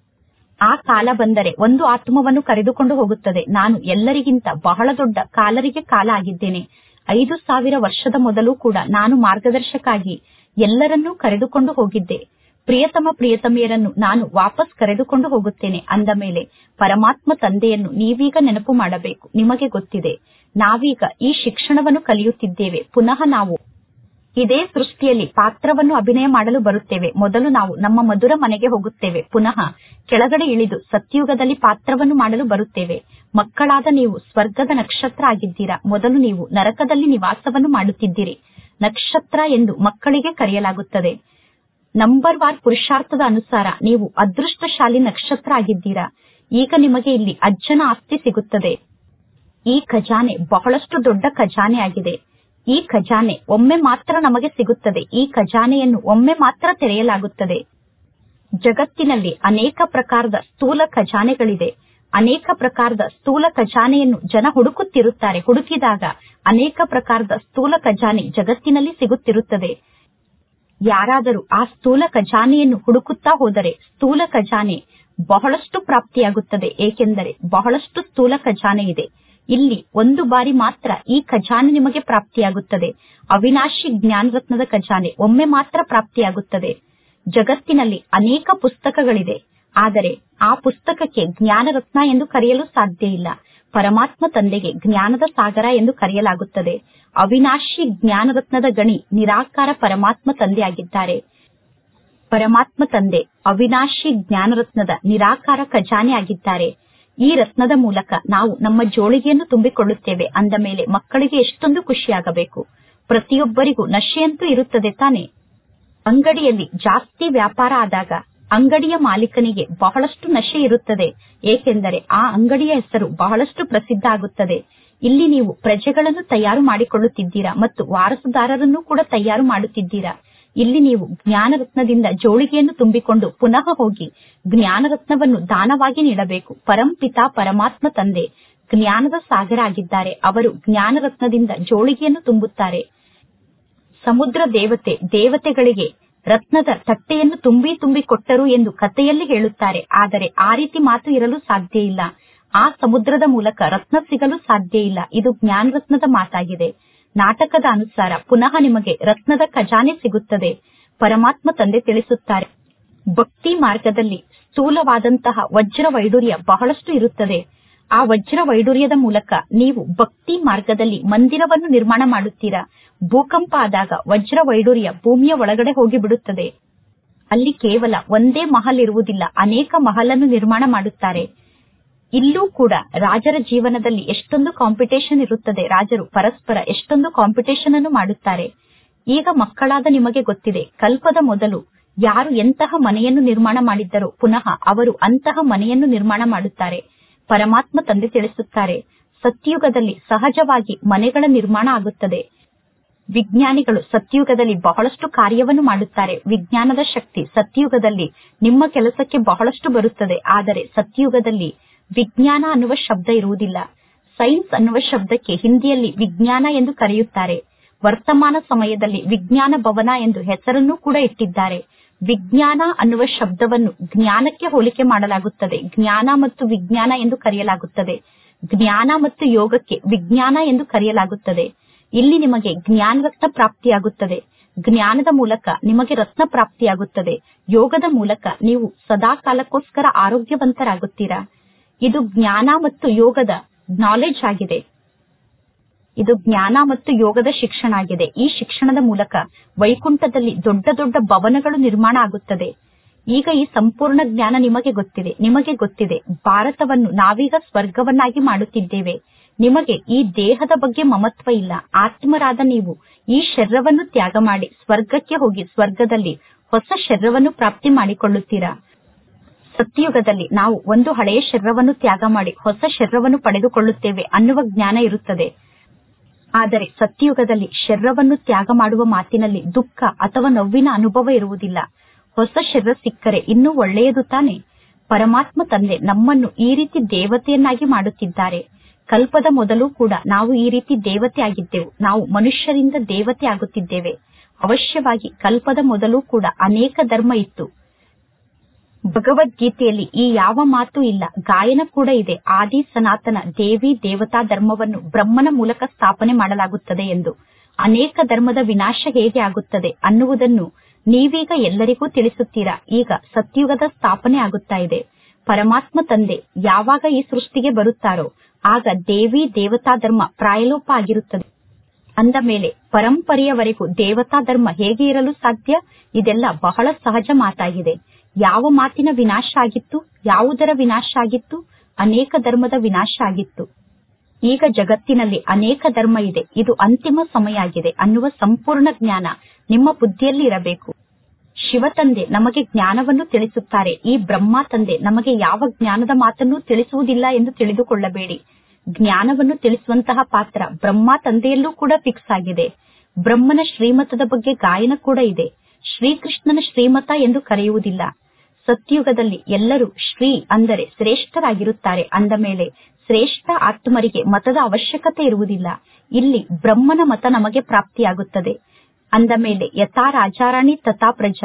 ಆ ಕಾಲ ಬಂದರೆ ಒಂದು ಆತ್ಮವನ್ನು ಕರೆದುಕೊಂಡು ಹೋಗುತ್ತದೆ ನಾನು ಎಲ್ಲರಿಗಿಂತ ಬಹಳ ದೊಡ್ಡ ಕಾಲರಿಗೆ ಕಾಲ ಆಗಿದ್ದೇನೆ ಐದು ಸಾವಿರ ವರ್ಷದ ಮೊದಲು ಕೂಡ ನಾನು ಮಾರ್ಗದರ್ಶಕಾಗಿ ಎಲ್ಲರನ್ನೂ ಕರೆದುಕೊಂಡು ಹೋಗಿದ್ದೆ ಪ್ರಿಯತಮ ಪ್ರಿಯತಮಿಯರನ್ನು ನಾನು ವಾಪಸ್ ಕರೆದುಕೊಂಡು ಹೋಗುತ್ತೇನೆ ಅಂದ ಮೇಲೆ ಪರಮಾತ್ಮ ತಂದೆಯನ್ನು ನೀವೀಗ ನೆನಪು ಮಾಡಬೇಕು ನಿಮಗೆ ಗೊತ್ತಿದೆ ನಾವೀಗ ಈ ಶಿಕ್ಷಣವನ್ನು ಕಲಿಯುತ್ತಿದ್ದೇವೆ ಪುನಃ ನಾವು ಇದೇ ಸೃಷ್ಟಿಯಲ್ಲಿ ಪಾತ್ರವನ್ನು ಅಭಿನಯ ಮಾಡಲು ಬರುತ್ತೇವೆ ಮೊದಲು ನಾವು ನಮ್ಮ ಮಧುರ ಮನೆಗೆ ಹೋಗುತ್ತೇವೆ ಪುನಃ ಕೆಳಗಡೆ ಇಳಿದು ಸತ್ಯುಗದಲ್ಲಿ ಪಾತ್ರವನ್ನು ಮಾಡಲು ಬರುತ್ತೇವೆ ಮಕ್ಕಳಾದ ನೀವು ಸ್ವರ್ಗದ ನಕ್ಷತ್ರ ಆಗಿದ್ದೀರಾ ಮೊದಲು ನೀವು ನರಕದಲ್ಲಿ ನಿವಾಸವನ್ನು ಮಾಡುತ್ತಿದ್ದೀರಿ ನಕ್ಷತ್ರ ಎಂದು ಮಕ್ಕಳಿಗೆ ಕರೆಯಲಾಗುತ್ತದೆ ನಂಬರ್ ವಾರ್ ಪುರುಷಾರ್ಥದ ಅನುಸಾರ ನೀವು ಅದೃಷ್ಟಶಾಲಿ ನಕ್ಷತ್ರ ಆಗಿದ್ದೀರಾ ಈಗ ನಿಮಗೆ ಇಲ್ಲಿ ಅಜ್ಜನ ಆಸ್ತಿ ಸಿಗುತ್ತದೆ ಈ ಖಜಾನೆ ಬಹಳಷ್ಟು ದೊಡ್ಡ ಖಜಾನೆ ಆಗಿದೆ ಈ ಖಜಾನೆ ಒಮ್ಮೆ ಮಾತ್ರ ನಮಗೆ ಸಿಗುತ್ತದೆ ಈ ಖಜಾನೆಯನ್ನು ಒಮ್ಮೆ ಮಾತ್ರ ತೆರೆಯಲಾಗುತ್ತದೆ ಜಗತ್ತಿನಲ್ಲಿ ಅನೇಕ ಪ್ರಕಾರದ ಸ್ಥೂಲ ಖಜಾನೆಗಳಿದೆ ಅನೇಕ ಪ್ರಕಾರದ ಸ್ಥೂಲ ಖಜಾನೆಯನ್ನು ಜನ ಹುಡುಕುತ್ತಿರುತ್ತಾರೆ ಹುಡುಕಿದಾಗ ಅನೇಕ ಪ್ರಕಾರದ ಸ್ಥೂಲ ಖಜಾನೆ ಜಗತ್ತಿನಲ್ಲಿ ಸಿಗುತ್ತಿರುತ್ತದೆ ಯಾರಾದರೂ ಆ ಸ್ಥೂಲ ಖಜಾನೆಯನ್ನು ಹುಡುಕುತ್ತಾ ಹೋದರೆ ಸ್ಥೂಲ ಖಜಾನೆ ಬಹಳಷ್ಟು ಪ್ರಾಪ್ತಿಯಾಗುತ್ತದೆ ಏಕೆಂದರೆ ಬಹಳಷ್ಟು ಸ್ಥೂಲ ಖಜಾನೆ ಇದೆ ಇಲ್ಲಿ ಒಂದು ಬಾರಿ ಮಾತ್ರ ಈ ಖಜಾನೆ ನಿಮಗೆ ಪ್ರಾಪ್ತಿಯಾಗುತ್ತದೆ ಅವಿನಾಶಿ ಜ್ಞಾನರತ್ನದ ಖಜಾನೆ ಒಮ್ಮೆ ಮಾತ್ರ ಪ್ರಾಪ್ತಿಯಾಗುತ್ತದೆ ಜಗತ್ತಿನಲ್ಲಿ ಅನೇಕ ಪುಸ್ತಕಗಳಿದೆ ಆದರೆ ಆ ಪುಸ್ತಕಕ್ಕೆ ಜ್ಞಾನರತ್ನ ಎಂದು ಕರೆಯಲು ಸಾಧ್ಯ ಇಲ್ಲ ಪರಮಾತ್ಮ ತಂದೆಗೆ ಜ್ಞಾನದ ಸಾಗರ ಎಂದು ಕರೆಯಲಾಗುತ್ತದೆ ಅವಿನಾಶಿ ಜ್ಞಾನರತ್ನದ ಗಣಿ ನಿರಾಕಾರ ಪರಮಾತ್ಮ ತಂದೆ ಆಗಿದ್ದಾರೆ ಪರಮಾತ್ಮ ತಂದೆ ಅವಿನಾಶಿ ಜ್ಞಾನರತ್ನದ ನಿರಾಕಾರ ಖಜಾನೆ ಆಗಿದ್ದಾರೆ ಈ ರತ್ನದ ಮೂಲಕ ನಾವು ನಮ್ಮ ಜೋಳಿಗೆಯನ್ನು ತುಂಬಿಕೊಳ್ಳುತ್ತೇವೆ ಅಂದ ಮೇಲೆ ಮಕ್ಕಳಿಗೆ ಎಷ್ಟೊಂದು ಖುಷಿಯಾಗಬೇಕು ಪ್ರತಿಯೊಬ್ಬರಿಗೂ ನಶೆಯಂತೂ ಇರುತ್ತದೆ ತಾನೆ ಅಂಗಡಿಯಲ್ಲಿ ಜಾಸ್ತಿ ವ್ಯಾಪಾರ ಆದಾಗ ಅಂಗಡಿಯ ಮಾಲೀಕನಿಗೆ ಬಹಳಷ್ಟು ನಶೆ ಇರುತ್ತದೆ ಏಕೆಂದರೆ ಆ ಅಂಗಡಿಯ ಹೆಸರು ಬಹಳಷ್ಟು ಪ್ರಸಿದ್ಧ ಆಗುತ್ತದೆ ಇಲ್ಲಿ ನೀವು ಪ್ರಜೆಗಳನ್ನು ತಯಾರು ಮಾಡಿಕೊಳ್ಳುತ್ತಿದ್ದೀರಾ ಮತ್ತು ವಾರಸುದಾರರನ್ನು ಕೂಡ ತಯಾರು ಮಾಡುತ್ತಿದ್ದೀರಾ ಇಲ್ಲಿ ನೀವು ಜ್ಞಾನರತ್ನದಿಂದ ಜೋಳಿಗೆಯನ್ನು ತುಂಬಿಕೊಂಡು ಪುನಃ ಹೋಗಿ ಜ್ಞಾನರತ್ನವನ್ನು ದಾನವಾಗಿ ನೀಡಬೇಕು ಪರಂಪಿತಾ ಪರಮಾತ್ಮ ತಂದೆ ಜ್ಞಾನದ ಸಾಗರ ಆಗಿದ್ದಾರೆ ಅವರು ಜ್ಞಾನರತ್ನದಿಂದ ಜೋಳಿಗೆಯನ್ನು ತುಂಬುತ್ತಾರೆ ಸಮುದ್ರ ದೇವತೆ ದೇವತೆಗಳಿಗೆ ರತ್ನದ ತಟ್ಟೆಯನ್ನು ತುಂಬಿ ತುಂಬಿ ಕೊಟ್ಟರು ಎಂದು ಕಥೆಯಲ್ಲಿ ಹೇಳುತ್ತಾರೆ ಆದರೆ ಆ ರೀತಿ ಮಾತು ಇರಲು ಸಾಧ್ಯ ಇಲ್ಲ ಆ ಸಮುದ್ರದ ಮೂಲಕ ರತ್ನ ಸಿಗಲು ಸಾಧ್ಯ ಇಲ್ಲ ಇದು ಜ್ಞಾನರತ್ನದ ಮಾತಾಗಿದೆ ನಾಟಕದ ಅನುಸಾರ ಪುನಃ ನಿಮಗೆ ರತ್ನದ ಖಜಾನೆ ಸಿಗುತ್ತದೆ ಪರಮಾತ್ಮ ತಂದೆ ತಿಳಿಸುತ್ತಾರೆ ಭಕ್ತಿ ಮಾರ್ಗದಲ್ಲಿ ಸ್ಥೂಲವಾದಂತಹ ವಜ್ರ ವೈಡೂರ್ಯ ಬಹಳಷ್ಟು ಇರುತ್ತದೆ ಆ ವಜ್ರ ವೈಡೂರ್ಯದ ಮೂಲಕ ನೀವು ಭಕ್ತಿ ಮಾರ್ಗದಲ್ಲಿ ಮಂದಿರವನ್ನು ನಿರ್ಮಾಣ ಮಾಡುತ್ತೀರಾ ಭೂಕಂಪ ಆದಾಗ ವಜ್ರ ವೈಡೂರ್ಯ ಭೂಮಿಯ ಒಳಗಡೆ ಹೋಗಿ ಬಿಡುತ್ತದೆ ಅಲ್ಲಿ ಕೇವಲ ಒಂದೇ ಮಹಲ್ ಇರುವುದಿಲ್ಲ ಅನೇಕ ಮಹಲನ್ನು ನಿರ್ಮಾಣ ಮಾಡುತ್ತಾರೆ ಇಲ್ಲೂ ಕೂಡ ರಾಜರ ಜೀವನದಲ್ಲಿ ಎಷ್ಟೊಂದು ಕಾಂಪಿಟೇಷನ್ ಇರುತ್ತದೆ ರಾಜರು ಪರಸ್ಪರ ಎಷ್ಟೊಂದು ಕಾಂಪಿಟೇಷನ್ ಅನ್ನು ಮಾಡುತ್ತಾರೆ ಈಗ ಮಕ್ಕಳಾದ ನಿಮಗೆ ಗೊತ್ತಿದೆ ಕಲ್ಪದ ಮೊದಲು ಯಾರು ಎಂತಹ ಮನೆಯನ್ನು ನಿರ್ಮಾಣ ಮಾಡಿದ್ದರೋ ಪುನಃ ಅವರು ಅಂತಹ ಮನೆಯನ್ನು ನಿರ್ಮಾಣ ಮಾಡುತ್ತಾರೆ ಪರಮಾತ್ಮ ತಂದೆ ತಿಳಿಸುತ್ತಾರೆ ಸತ್ಯುಗದಲ್ಲಿ ಸಹಜವಾಗಿ ಮನೆಗಳ ನಿರ್ಮಾಣ ಆಗುತ್ತದೆ ವಿಜ್ಞಾನಿಗಳು ಸತ್ಯುಗದಲ್ಲಿ ಬಹಳಷ್ಟು ಕಾರ್ಯವನ್ನು ಮಾಡುತ್ತಾರೆ ವಿಜ್ಞಾನದ ಶಕ್ತಿ ಸತ್ಯುಗದಲ್ಲಿ ನಿಮ್ಮ ಕೆಲಸಕ್ಕೆ ಬಹಳಷ್ಟು ಬರುತ್ತದೆ ಆದರೆ ಸತ್ಯುಗದಲ್ಲಿ ವಿಜ್ಞಾನ ಅನ್ನುವ ಶಬ್ದ ಇರುವುದಿಲ್ಲ ಸೈನ್ಸ್ ಅನ್ನುವ ಶಬ್ದಕ್ಕೆ ಹಿಂದಿಯಲ್ಲಿ ವಿಜ್ಞಾನ ಎಂದು ಕರೆಯುತ್ತಾರೆ ವರ್ತಮಾನ ಸಮಯದಲ್ಲಿ ವಿಜ್ಞಾನ ಭವನ ಎಂದು ಹೆಸರನ್ನು ಕೂಡ ಇಟ್ಟಿದ್ದಾರೆ ವಿಜ್ಞಾನ ಅನ್ನುವ ಶಬ್ದವನ್ನು ಜ್ಞಾನಕ್ಕೆ ಹೋಲಿಕೆ ಮಾಡಲಾಗುತ್ತದೆ ಜ್ಞಾನ ಮತ್ತು ವಿಜ್ಞಾನ ಎಂದು ಕರೆಯಲಾಗುತ್ತದೆ ಜ್ಞಾನ ಮತ್ತು ಯೋಗಕ್ಕೆ ವಿಜ್ಞಾನ ಎಂದು ಕರೆಯಲಾಗುತ್ತದೆ ಇಲ್ಲಿ ನಿಮಗೆ ಜ್ಞಾನ ರತ್ನ ಪ್ರಾಪ್ತಿಯಾಗುತ್ತದೆ ಜ್ಞಾನದ ಮೂಲಕ ನಿಮಗೆ ರತ್ನ ಪ್ರಾಪ್ತಿಯಾಗುತ್ತದೆ ಯೋಗದ ಮೂಲಕ ನೀವು ಸದಾ ಕಾಲಕ್ಕೋಸ್ಕರ ಆರೋಗ್ಯವಂತರಾಗುತ್ತೀರಾ ಇದು ಜ್ಞಾನ ಮತ್ತು ಯೋಗದ ನಾಲೆಜ್ ಆಗಿದೆ ಇದು ಜ್ಞಾನ ಮತ್ತು ಯೋಗದ ಶಿಕ್ಷಣ ಆಗಿದೆ ಈ ಶಿಕ್ಷಣದ ಮೂಲಕ ವೈಕುಂಠದಲ್ಲಿ ದೊಡ್ಡ ದೊಡ್ಡ ಭವನಗಳು ನಿರ್ಮಾಣ ಆಗುತ್ತದೆ ಈಗ ಈ ಸಂಪೂರ್ಣ ಜ್ಞಾನ ನಿಮಗೆ ಗೊತ್ತಿದೆ ನಿಮಗೆ ಗೊತ್ತಿದೆ ಭಾರತವನ್ನು ನಾವೀಗ ಸ್ವರ್ಗವನ್ನಾಗಿ ಮಾಡುತ್ತಿದ್ದೇವೆ ನಿಮಗೆ ಈ ದೇಹದ ಬಗ್ಗೆ ಮಮತ್ವ ಇಲ್ಲ ಆತ್ಮರಾದ ನೀವು ಈ ಶರೀರವನ್ನು ತ್ಯಾಗ ಮಾಡಿ ಸ್ವರ್ಗಕ್ಕೆ ಹೋಗಿ ಸ್ವರ್ಗದಲ್ಲಿ ಹೊಸ ಶರೀರವನ್ನು ಪ್ರಾಪ್ತಿ ಮಾಡಿಕೊಳ್ಳುತ್ತೀರಾ ಸತ್ಯಯುಗದಲ್ಲಿ ನಾವು ಒಂದು ಹಳೆಯ ಶರೀರವನ್ನು ತ್ಯಾಗ ಮಾಡಿ ಹೊಸ ಶರೀರವನ್ನು ಪಡೆದುಕೊಳ್ಳುತ್ತೇವೆ ಅನ್ನುವ ಜ್ಞಾನ ಇರುತ್ತದೆ ಆದರೆ ಸತ್ಯಯುಗದಲ್ಲಿ ಶರೀರವನ್ನು ತ್ಯಾಗ ಮಾಡುವ ಮಾತಿನಲ್ಲಿ ದುಃಖ ಅಥವಾ ನೋವಿನ ಅನುಭವ ಇರುವುದಿಲ್ಲ ಹೊಸ ಶರೀರ ಸಿಕ್ಕರೆ ಇನ್ನೂ ಒಳ್ಳೆಯದು ತಾನೆ ಪರಮಾತ್ಮ ತಂದೆ ನಮ್ಮನ್ನು ಈ ರೀತಿ ದೇವತೆಯನ್ನಾಗಿ ಮಾಡುತ್ತಿದ್ದಾರೆ ಕಲ್ಪದ ಮೊದಲು ಕೂಡ ನಾವು ಈ ರೀತಿ ದೇವತೆ ಆಗಿದ್ದೆವು ನಾವು ಮನುಷ್ಯರಿಂದ ದೇವತೆ ಆಗುತ್ತಿದ್ದೇವೆ ಅವಶ್ಯವಾಗಿ ಕಲ್ಪದ ಮೊದಲು ಕೂಡ ಅನೇಕ ಧರ್ಮ ಇತ್ತು ಭಗವದ್ಗೀತೆಯಲ್ಲಿ ಈ ಯಾವ ಮಾತು ಇಲ್ಲ ಗಾಯನ ಕೂಡ ಇದೆ ಆದಿ ಸನಾತನ ದೇವಿ ದೇವತಾ ಧರ್ಮವನ್ನು ಬ್ರಹ್ಮನ ಮೂಲಕ ಸ್ಥಾಪನೆ ಮಾಡಲಾಗುತ್ತದೆ ಎಂದು ಅನೇಕ ಧರ್ಮದ ವಿನಾಶ ಹೇಗೆ ಆಗುತ್ತದೆ ಅನ್ನುವುದನ್ನು ನೀವೀಗ ಎಲ್ಲರಿಗೂ ತಿಳಿಸುತ್ತೀರಾ ಈಗ ಸತ್ಯುಗದ ಸ್ಥಾಪನೆ ಆಗುತ್ತಾ ಇದೆ ಪರಮಾತ್ಮ ತಂದೆ ಯಾವಾಗ ಈ ಸೃಷ್ಟಿಗೆ ಬರುತ್ತಾರೋ ಆಗ ದೇವಿ ದೇವತಾ ಧರ್ಮ ಪ್ರಾಯಲೋಪ ಆಗಿರುತ್ತದೆ ಅಂದ ಮೇಲೆ ಪರಂಪರೆಯವರೆಗೂ ದೇವತಾ ಧರ್ಮ ಹೇಗೆ ಇರಲು ಸಾಧ್ಯ ಇದೆಲ್ಲ ಬಹಳ ಸಹಜ ಮಾತಾಗಿದೆ ಯಾವ ಮಾತಿನ ವಿನಾಶ ಆಗಿತ್ತು ಯಾವುದರ ವಿನಾಶ ಆಗಿತ್ತು ಅನೇಕ ಧರ್ಮದ ವಿನಾಶ ಆಗಿತ್ತು ಈಗ ಜಗತ್ತಿನಲ್ಲಿ ಅನೇಕ ಧರ್ಮ ಇದೆ ಇದು ಅಂತಿಮ ಸಮಯ ಆಗಿದೆ ಅನ್ನುವ ಸಂಪೂರ್ಣ ಜ್ಞಾನ ನಿಮ್ಮ ಬುದ್ಧಿಯಲ್ಲಿ ಇರಬೇಕು ಶಿವ ತಂದೆ ನಮಗೆ ಜ್ಞಾನವನ್ನು ತಿಳಿಸುತ್ತಾರೆ ಈ ಬ್ರಹ್ಮ ತಂದೆ ನಮಗೆ ಯಾವ ಜ್ಞಾನದ ಮಾತನ್ನು ತಿಳಿಸುವುದಿಲ್ಲ ಎಂದು ತಿಳಿದುಕೊಳ್ಳಬೇಡಿ ಜ್ಞಾನವನ್ನು ತಿಳಿಸುವಂತಹ ಪಾತ್ರ ಬ್ರಹ್ಮ ತಂದೆಯಲ್ಲೂ ಕೂಡ ಫಿಕ್ಸ್ ಆಗಿದೆ ಬ್ರಹ್ಮನ ಶ್ರೀಮತದ ಬಗ್ಗೆ ಗಾಯನ ಕೂಡ ಇದೆ ಶ್ರೀಕೃಷ್ಣನ ಶ್ರೀಮತ ಎಂದು ಕರೆಯುವುದಿಲ್ಲ ಸತ್ಯುಗದಲ್ಲಿ ಎಲ್ಲರೂ ಶ್ರೀ ಅಂದರೆ ಶ್ರೇಷ್ಠರಾಗಿರುತ್ತಾರೆ ಅಂದ ಮೇಲೆ ಶ್ರೇಷ್ಠ ಆತ್ಮರಿಗೆ ಮತದ ಅವಶ್ಯಕತೆ ಇರುವುದಿಲ್ಲ ಇಲ್ಲಿ ಬ್ರಹ್ಮನ ಮತ ನಮಗೆ ಪ್ರಾಪ್ತಿಯಾಗುತ್ತದೆ ಅಂದ ಮೇಲೆ ಯಥಾ ರಾಜಾರಾಣಿ ತಥಾ ಪ್ರಜಾ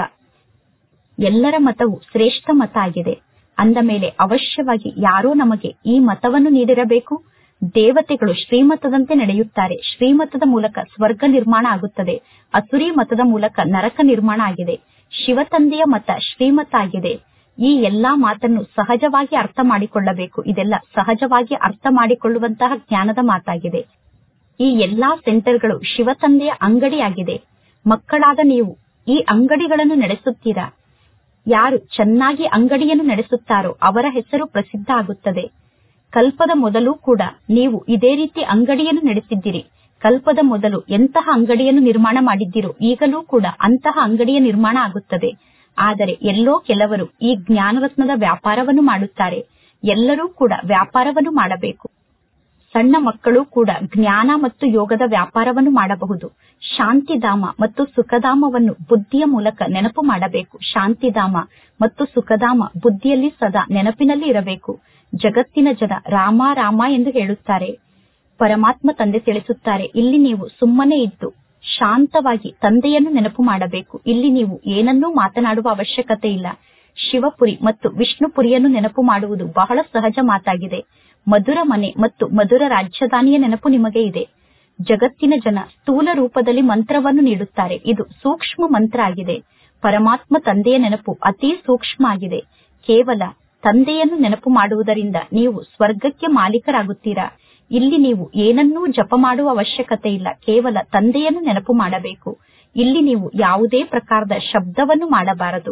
ಎಲ್ಲರ ಮತವು ಶ್ರೇಷ್ಠ ಮತ ಆಗಿದೆ ಅಂದ ಮೇಲೆ ಅವಶ್ಯವಾಗಿ ಯಾರೋ ನಮಗೆ ಈ ಮತವನ್ನು ನೀಡಿರಬೇಕು ದೇವತೆಗಳು ಶ್ರೀಮತದಂತೆ ನಡೆಯುತ್ತಾರೆ ಶ್ರೀಮತದ ಮೂಲಕ ಸ್ವರ್ಗ ನಿರ್ಮಾಣ ಆಗುತ್ತದೆ ಅಸುರಿ ಮತದ ಮೂಲಕ ನರಕ ನಿರ್ಮಾಣ ಆಗಿದೆ ಶಿವತಂದೆಯ ಮತ ಶ್ರೀಮತ ಆಗಿದೆ ಈ ಎಲ್ಲಾ ಮಾತನ್ನು ಸಹಜವಾಗಿ ಅರ್ಥ ಮಾಡಿಕೊಳ್ಳಬೇಕು ಇದೆಲ್ಲ ಸಹಜವಾಗಿ ಅರ್ಥ ಮಾಡಿಕೊಳ್ಳುವಂತಹ ಜ್ಞಾನದ ಮಾತಾಗಿದೆ ಈ ಎಲ್ಲಾ ಸೆಂಟರ್ಗಳು ಶಿವತಂದೆಯ ಅಂಗಡಿಯಾಗಿದೆ ಮಕ್ಕಳಾದ ನೀವು ಈ ಅಂಗಡಿಗಳನ್ನು ನಡೆಸುತ್ತೀರಾ ಯಾರು ಚೆನ್ನಾಗಿ ಅಂಗಡಿಯನ್ನು ನಡೆಸುತ್ತಾರೋ ಅವರ ಹೆಸರು ಪ್ರಸಿದ್ಧ ಆಗುತ್ತದೆ ಕಲ್ಪದ ಮೊದಲು ಕೂಡ ನೀವು ಇದೇ ರೀತಿ ಅಂಗಡಿಯನ್ನು ನಡೆಸಿದ್ದೀರಿ ಕಲ್ಪದ ಮೊದಲು ಎಂತಹ ಅಂಗಡಿಯನ್ನು ನಿರ್ಮಾಣ ಮಾಡಿದ್ದೀರೋ ಈಗಲೂ ಕೂಡ ಅಂತಹ ಅಂಗಡಿಯ ನಿರ್ಮಾಣ ಆಗುತ್ತದೆ ಆದರೆ ಎಲ್ಲೋ ಕೆಲವರು ಈ ಜ್ಞಾನರತ್ನದ ವ್ಯಾಪಾರವನ್ನು ಮಾಡುತ್ತಾರೆ ಎಲ್ಲರೂ ಕೂಡ ವ್ಯಾಪಾರವನ್ನು ಮಾಡಬೇಕು ಸಣ್ಣ ಮಕ್ಕಳು ಕೂಡ ಜ್ಞಾನ ಮತ್ತು ಯೋಗದ ವ್ಯಾಪಾರವನ್ನು ಮಾಡಬಹುದು ಶಾಂತಿಧಾಮ ಮತ್ತು ಸುಖಧಾಮವನ್ನು ಬುದ್ಧಿಯ ಮೂಲಕ ನೆನಪು ಮಾಡಬೇಕು ಶಾಂತಿಧಾಮ ಮತ್ತು ಸುಖಧಾಮ ಬುದ್ಧಿಯಲ್ಲಿ ಸದಾ ನೆನಪಿನಲ್ಲಿ ಇರಬೇಕು ಜಗತ್ತಿನ ಜನ ರಾಮ ರಾಮ ಎಂದು ಹೇಳುತ್ತಾರೆ ಪರಮಾತ್ಮ ತಂದೆ ತಿಳಿಸುತ್ತಾರೆ ಇಲ್ಲಿ ನೀವು ಸುಮ್ಮನೆ ಇದ್ದು ಶಾಂತವಾಗಿ ತಂದೆಯನ್ನು ನೆನಪು ಮಾಡಬೇಕು ಇಲ್ಲಿ ನೀವು ಏನನ್ನೂ ಮಾತನಾಡುವ ಅವಶ್ಯಕತೆ ಇಲ್ಲ ಶಿವಪುರಿ ಮತ್ತು ವಿಷ್ಣುಪುರಿಯನ್ನು ನೆನಪು ಮಾಡುವುದು ಬಹಳ ಸಹಜ ಮಾತಾಗಿದೆ ಮಧುರ ಮನೆ ಮತ್ತು ಮಧುರ ರಾಜಧಾನಿಯ ನೆನಪು ನಿಮಗೆ ಇದೆ ಜಗತ್ತಿನ ಜನ ಸ್ಥೂಲ ರೂಪದಲ್ಲಿ ಮಂತ್ರವನ್ನು ನೀಡುತ್ತಾರೆ ಇದು ಸೂಕ್ಷ್ಮ ಮಂತ್ರ ಆಗಿದೆ ಪರಮಾತ್ಮ ತಂದೆಯ ನೆನಪು ಅತಿ ಸೂಕ್ಷ್ಮ ಆಗಿದೆ ಕೇವಲ ತಂದೆಯನ್ನು ನೆನಪು ಮಾಡುವುದರಿಂದ ನೀವು ಸ್ವರ್ಗಕ್ಕೆ ಮಾಲೀಕರಾಗುತ್ತೀರಾ ಇಲ್ಲಿ ನೀವು ಏನನ್ನೂ ಜಪ ಮಾಡುವ ಅವಶ್ಯಕತೆ ಇಲ್ಲ ಕೇವಲ ತಂದೆಯನ್ನು ನೆನಪು ಮಾಡಬೇಕು ಇಲ್ಲಿ ನೀವು ಯಾವುದೇ ಪ್ರಕಾರದ ಶಬ್ದವನ್ನು ಮಾಡಬಾರದು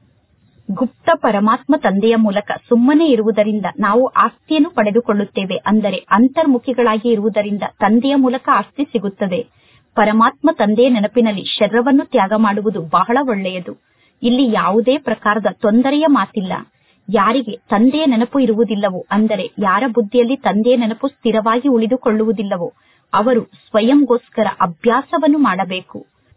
ಗುಪ್ತ ಪರಮಾತ್ಮ ತಂದೆಯ ಮೂಲಕ ಸುಮ್ಮನೆ ಇರುವುದರಿಂದ ನಾವು ಆಸ್ತಿಯನ್ನು ಪಡೆದುಕೊಳ್ಳುತ್ತೇವೆ ಅಂದರೆ ಅಂತರ್ಮುಖಿಗಳಾಗಿ ಇರುವುದರಿಂದ ತಂದೆಯ ಮೂಲಕ ಆಸ್ತಿ ಸಿಗುತ್ತದೆ ಪರಮಾತ್ಮ ತಂದೆಯ ನೆನಪಿನಲ್ಲಿ ಶರೀರವನ್ನು ತ್ಯಾಗ ಮಾಡುವುದು ಬಹಳ ಒಳ್ಳೆಯದು ಇಲ್ಲಿ ಯಾವುದೇ ಪ್ರಕಾರದ ತೊಂದರೆಯ ಮಾತಿಲ್ಲ ಯಾರಿಗೆ ತಂದೆಯ ನೆನಪು ಇರುವುದಿಲ್ಲವೋ ಅಂದರೆ ಯಾರ ಬುದ್ಧಿಯಲ್ಲಿ ತಂದೆಯ ನೆನಪು ಸ್ಥಿರವಾಗಿ ಉಳಿದುಕೊಳ್ಳುವುದಿಲ್ಲವೋ ಅವರು ಸ್ವಯಂಗೋಸ್ಕರ ಅಭ್ಯಾಸವನ್ನು ಮಾಡಬೇಕು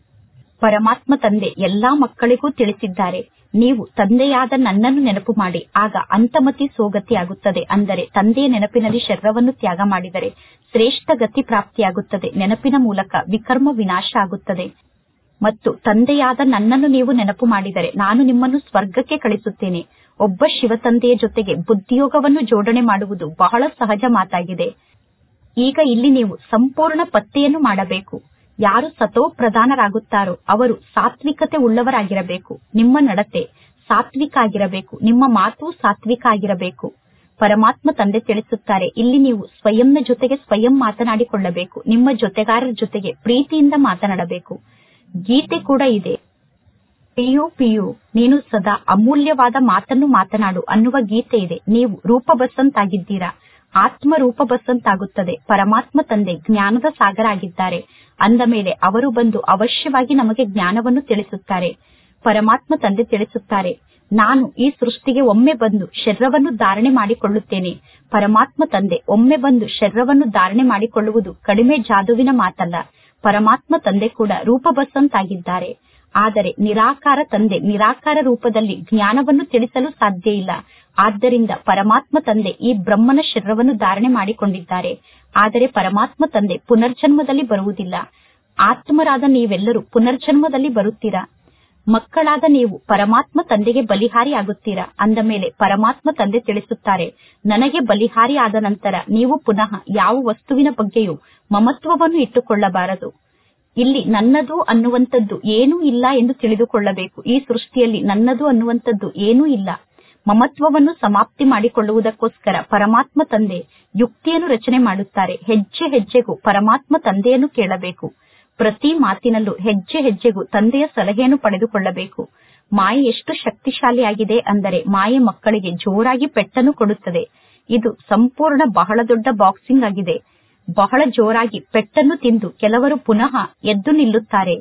ಪರಮಾತ್ಮ ತಂದೆ ಎಲ್ಲಾ ಮಕ್ಕಳಿಗೂ ತಿಳಿಸಿದ್ದಾರೆ ನೀವು ತಂದೆಯಾದ ನನ್ನನ್ನು ನೆನಪು ಮಾಡಿ ಆಗ ಅಂತಮತಿ ಸೋಗತಿ ಆಗುತ್ತದೆ ಅಂದರೆ ತಂದೆಯ ನೆನಪಿನಲ್ಲಿ ಶರೀರವನ್ನು ತ್ಯಾಗ ಮಾಡಿದರೆ ಶ್ರೇಷ್ಠ ಗತಿ ಪ್ರಾಪ್ತಿಯಾಗುತ್ತದೆ ನೆನಪಿನ ಮೂಲಕ ವಿಕರ್ಮ ವಿನಾಶ ಆಗುತ್ತದೆ ಮತ್ತು ತಂದೆಯಾದ ನನ್ನನ್ನು ನೀವು ನೆನಪು ಮಾಡಿದರೆ ನಾನು ನಿಮ್ಮನ್ನು ಸ್ವರ್ಗಕ್ಕೆ ಕಳಿಸುತ್ತೇನೆ ಒಬ್ಬ ಶಿವತಂದೆಯ ಜೊತೆಗೆ ಬುದ್ಧಿಯೋಗವನ್ನು ಜೋಡಣೆ ಮಾಡುವುದು ಬಹಳ ಸಹಜ ಮಾತಾಗಿದೆ ಈಗ ಇಲ್ಲಿ ನೀವು ಸಂಪೂರ್ಣ ಪತ್ತೆಯನ್ನು ಮಾಡಬೇಕು ಯಾರು ಸತೋ ಪ್ರಧಾನರಾಗುತ್ತಾರೋ ಅವರು ಸಾತ್ವಿಕತೆ ಉಳ್ಳವರಾಗಿರಬೇಕು ನಿಮ್ಮ ನಡತೆ ಸಾತ್ವಿಕ ಆಗಿರಬೇಕು ನಿಮ್ಮ ಮಾತು ಸಾತ್ವಿಕ ಆಗಿರಬೇಕು ಪರಮಾತ್ಮ ತಂದೆ ತಿಳಿಸುತ್ತಾರೆ ಇಲ್ಲಿ ನೀವು ಸ್ವಯಂನ ಜೊತೆಗೆ ಸ್ವಯಂ ಮಾತನಾಡಿಕೊಳ್ಳಬೇಕು ನಿಮ್ಮ ಜೊತೆಗಾರರ ಜೊತೆಗೆ ಪ್ರೀತಿಯಿಂದ ಮಾತನಾಡಬೇಕು ಗೀತೆ ಕೂಡ ಇದೆ ಪಿಯು ಪಿಯು ನೀನು ಸದಾ ಅಮೂಲ್ಯವಾದ ಮಾತನ್ನು ಮಾತನಾಡು ಅನ್ನುವ ಗೀತೆ ಇದೆ ನೀವು ರೂಪ ಬಸಂತ್ ಆಗಿದ್ದೀರಾ ಆತ್ಮ ರೂಪ ಬಸಂತ್ ಆಗುತ್ತದೆ ಪರಮಾತ್ಮ ತಂದೆ ಜ್ಞಾನದ ಸಾಗರ ಆಗಿದ್ದಾರೆ ಅಂದ ಮೇಲೆ ಅವರು ಬಂದು ಅವಶ್ಯವಾಗಿ ನಮಗೆ ಜ್ಞಾನವನ್ನು ತಿಳಿಸುತ್ತಾರೆ ಪರಮಾತ್ಮ ತಂದೆ ತಿಳಿಸುತ್ತಾರೆ ನಾನು ಈ ಸೃಷ್ಟಿಗೆ ಒಮ್ಮೆ ಬಂದು ಶರೀರವನ್ನು ಧಾರಣೆ ಮಾಡಿಕೊಳ್ಳುತ್ತೇನೆ ಪರಮಾತ್ಮ ತಂದೆ ಒಮ್ಮೆ ಬಂದು ಶರೀರವನ್ನು ಧಾರಣೆ ಮಾಡಿಕೊಳ್ಳುವುದು ಕಡಿಮೆ ಜಾದುವಿನ ಮಾತಲ್ಲ ಪರಮಾತ್ಮ ತಂದೆ ಕೂಡ ರೂಪ ಬಸಂತ್ ಆಗಿದ್ದಾರೆ ಆದರೆ ನಿರಾಕಾರ ತಂದೆ ನಿರಾಕಾರ ರೂಪದಲ್ಲಿ ಜ್ಞಾನವನ್ನು ತಿಳಿಸಲು ಸಾಧ್ಯ ಇಲ್ಲ ಆದ್ದರಿಂದ ಪರಮಾತ್ಮ ತಂದೆ ಈ ಬ್ರಹ್ಮನ ಶರೀರವನ್ನು ಧಾರಣೆ ಮಾಡಿಕೊಂಡಿದ್ದಾರೆ ಆದರೆ ಪರಮಾತ್ಮ ತಂದೆ ಪುನರ್ಜನ್ಮದಲ್ಲಿ ಬರುವುದಿಲ್ಲ ಆತ್ಮರಾದ ನೀವೆಲ್ಲರೂ ಪುನರ್ಜನ್ಮದಲ್ಲಿ ಬರುತ್ತೀರಾ ಮಕ್ಕಳಾದ ನೀವು ಪರಮಾತ್ಮ ತಂದೆಗೆ ಬಲಿಹಾರಿ ಆಗುತ್ತೀರಾ ಅಂದ ಮೇಲೆ ಪರಮಾತ್ಮ ತಂದೆ ತಿಳಿಸುತ್ತಾರೆ ನನಗೆ ಬಲಿಹಾರಿ ಆದ ನಂತರ ನೀವು ಪುನಃ ಯಾವ ವಸ್ತುವಿನ ಬಗ್ಗೆಯೂ ಮಮತ್ವವನ್ನು ಇಟ್ಟುಕೊಳ್ಳಬಾರದು ಇಲ್ಲಿ ನನ್ನದು ಅನ್ನುವಂಥದ್ದು ಏನೂ ಇಲ್ಲ ಎಂದು ತಿಳಿದುಕೊಳ್ಳಬೇಕು ಈ ಸೃಷ್ಟಿಯಲ್ಲಿ ನನ್ನದು ಅನ್ನುವಂಥದ್ದು ಏನೂ ಇಲ್ಲ ಮಮತ್ವವನ್ನು ಸಮಾಪ್ತಿ ಮಾಡಿಕೊಳ್ಳುವುದಕ್ಕೋಸ್ಕರ ಪರಮಾತ್ಮ ತಂದೆ ಯುಕ್ತಿಯನ್ನು ರಚನೆ ಮಾಡುತ್ತಾರೆ ಹೆಜ್ಜೆ ಹೆಜ್ಜೆಗೂ ಪರಮಾತ್ಮ ತಂದೆಯನ್ನು ಕೇಳಬೇಕು ಪ್ರತಿ ಮಾತಿನಲ್ಲೂ ಹೆಜ್ಜೆ ಹೆಜ್ಜೆಗೂ ತಂದೆಯ ಸಲಹೆಯನ್ನು ಪಡೆದುಕೊಳ್ಳಬೇಕು ಮಾಯೆ ಎಷ್ಟು ಶಕ್ತಿಶಾಲಿಯಾಗಿದೆ ಅಂದರೆ ಮಾಯೆ ಮಕ್ಕಳಿಗೆ ಜೋರಾಗಿ ಪೆಟ್ಟನ್ನು ಕೊಡುತ್ತದೆ ಇದು ಸಂಪೂರ್ಣ ಬಹಳ ದೊಡ್ಡ ಬಾಕ್ಸಿಂಗ್ ಆಗಿದೆ ಬಹಳ ಜೋರಾಗಿ ಪೆಟ್ಟನ್ನು ತಿಂದು ಕೆಲವರು ಪುನಃ ಎದ್ದು ನಿಲ್ಲುತ್ತಾರೆ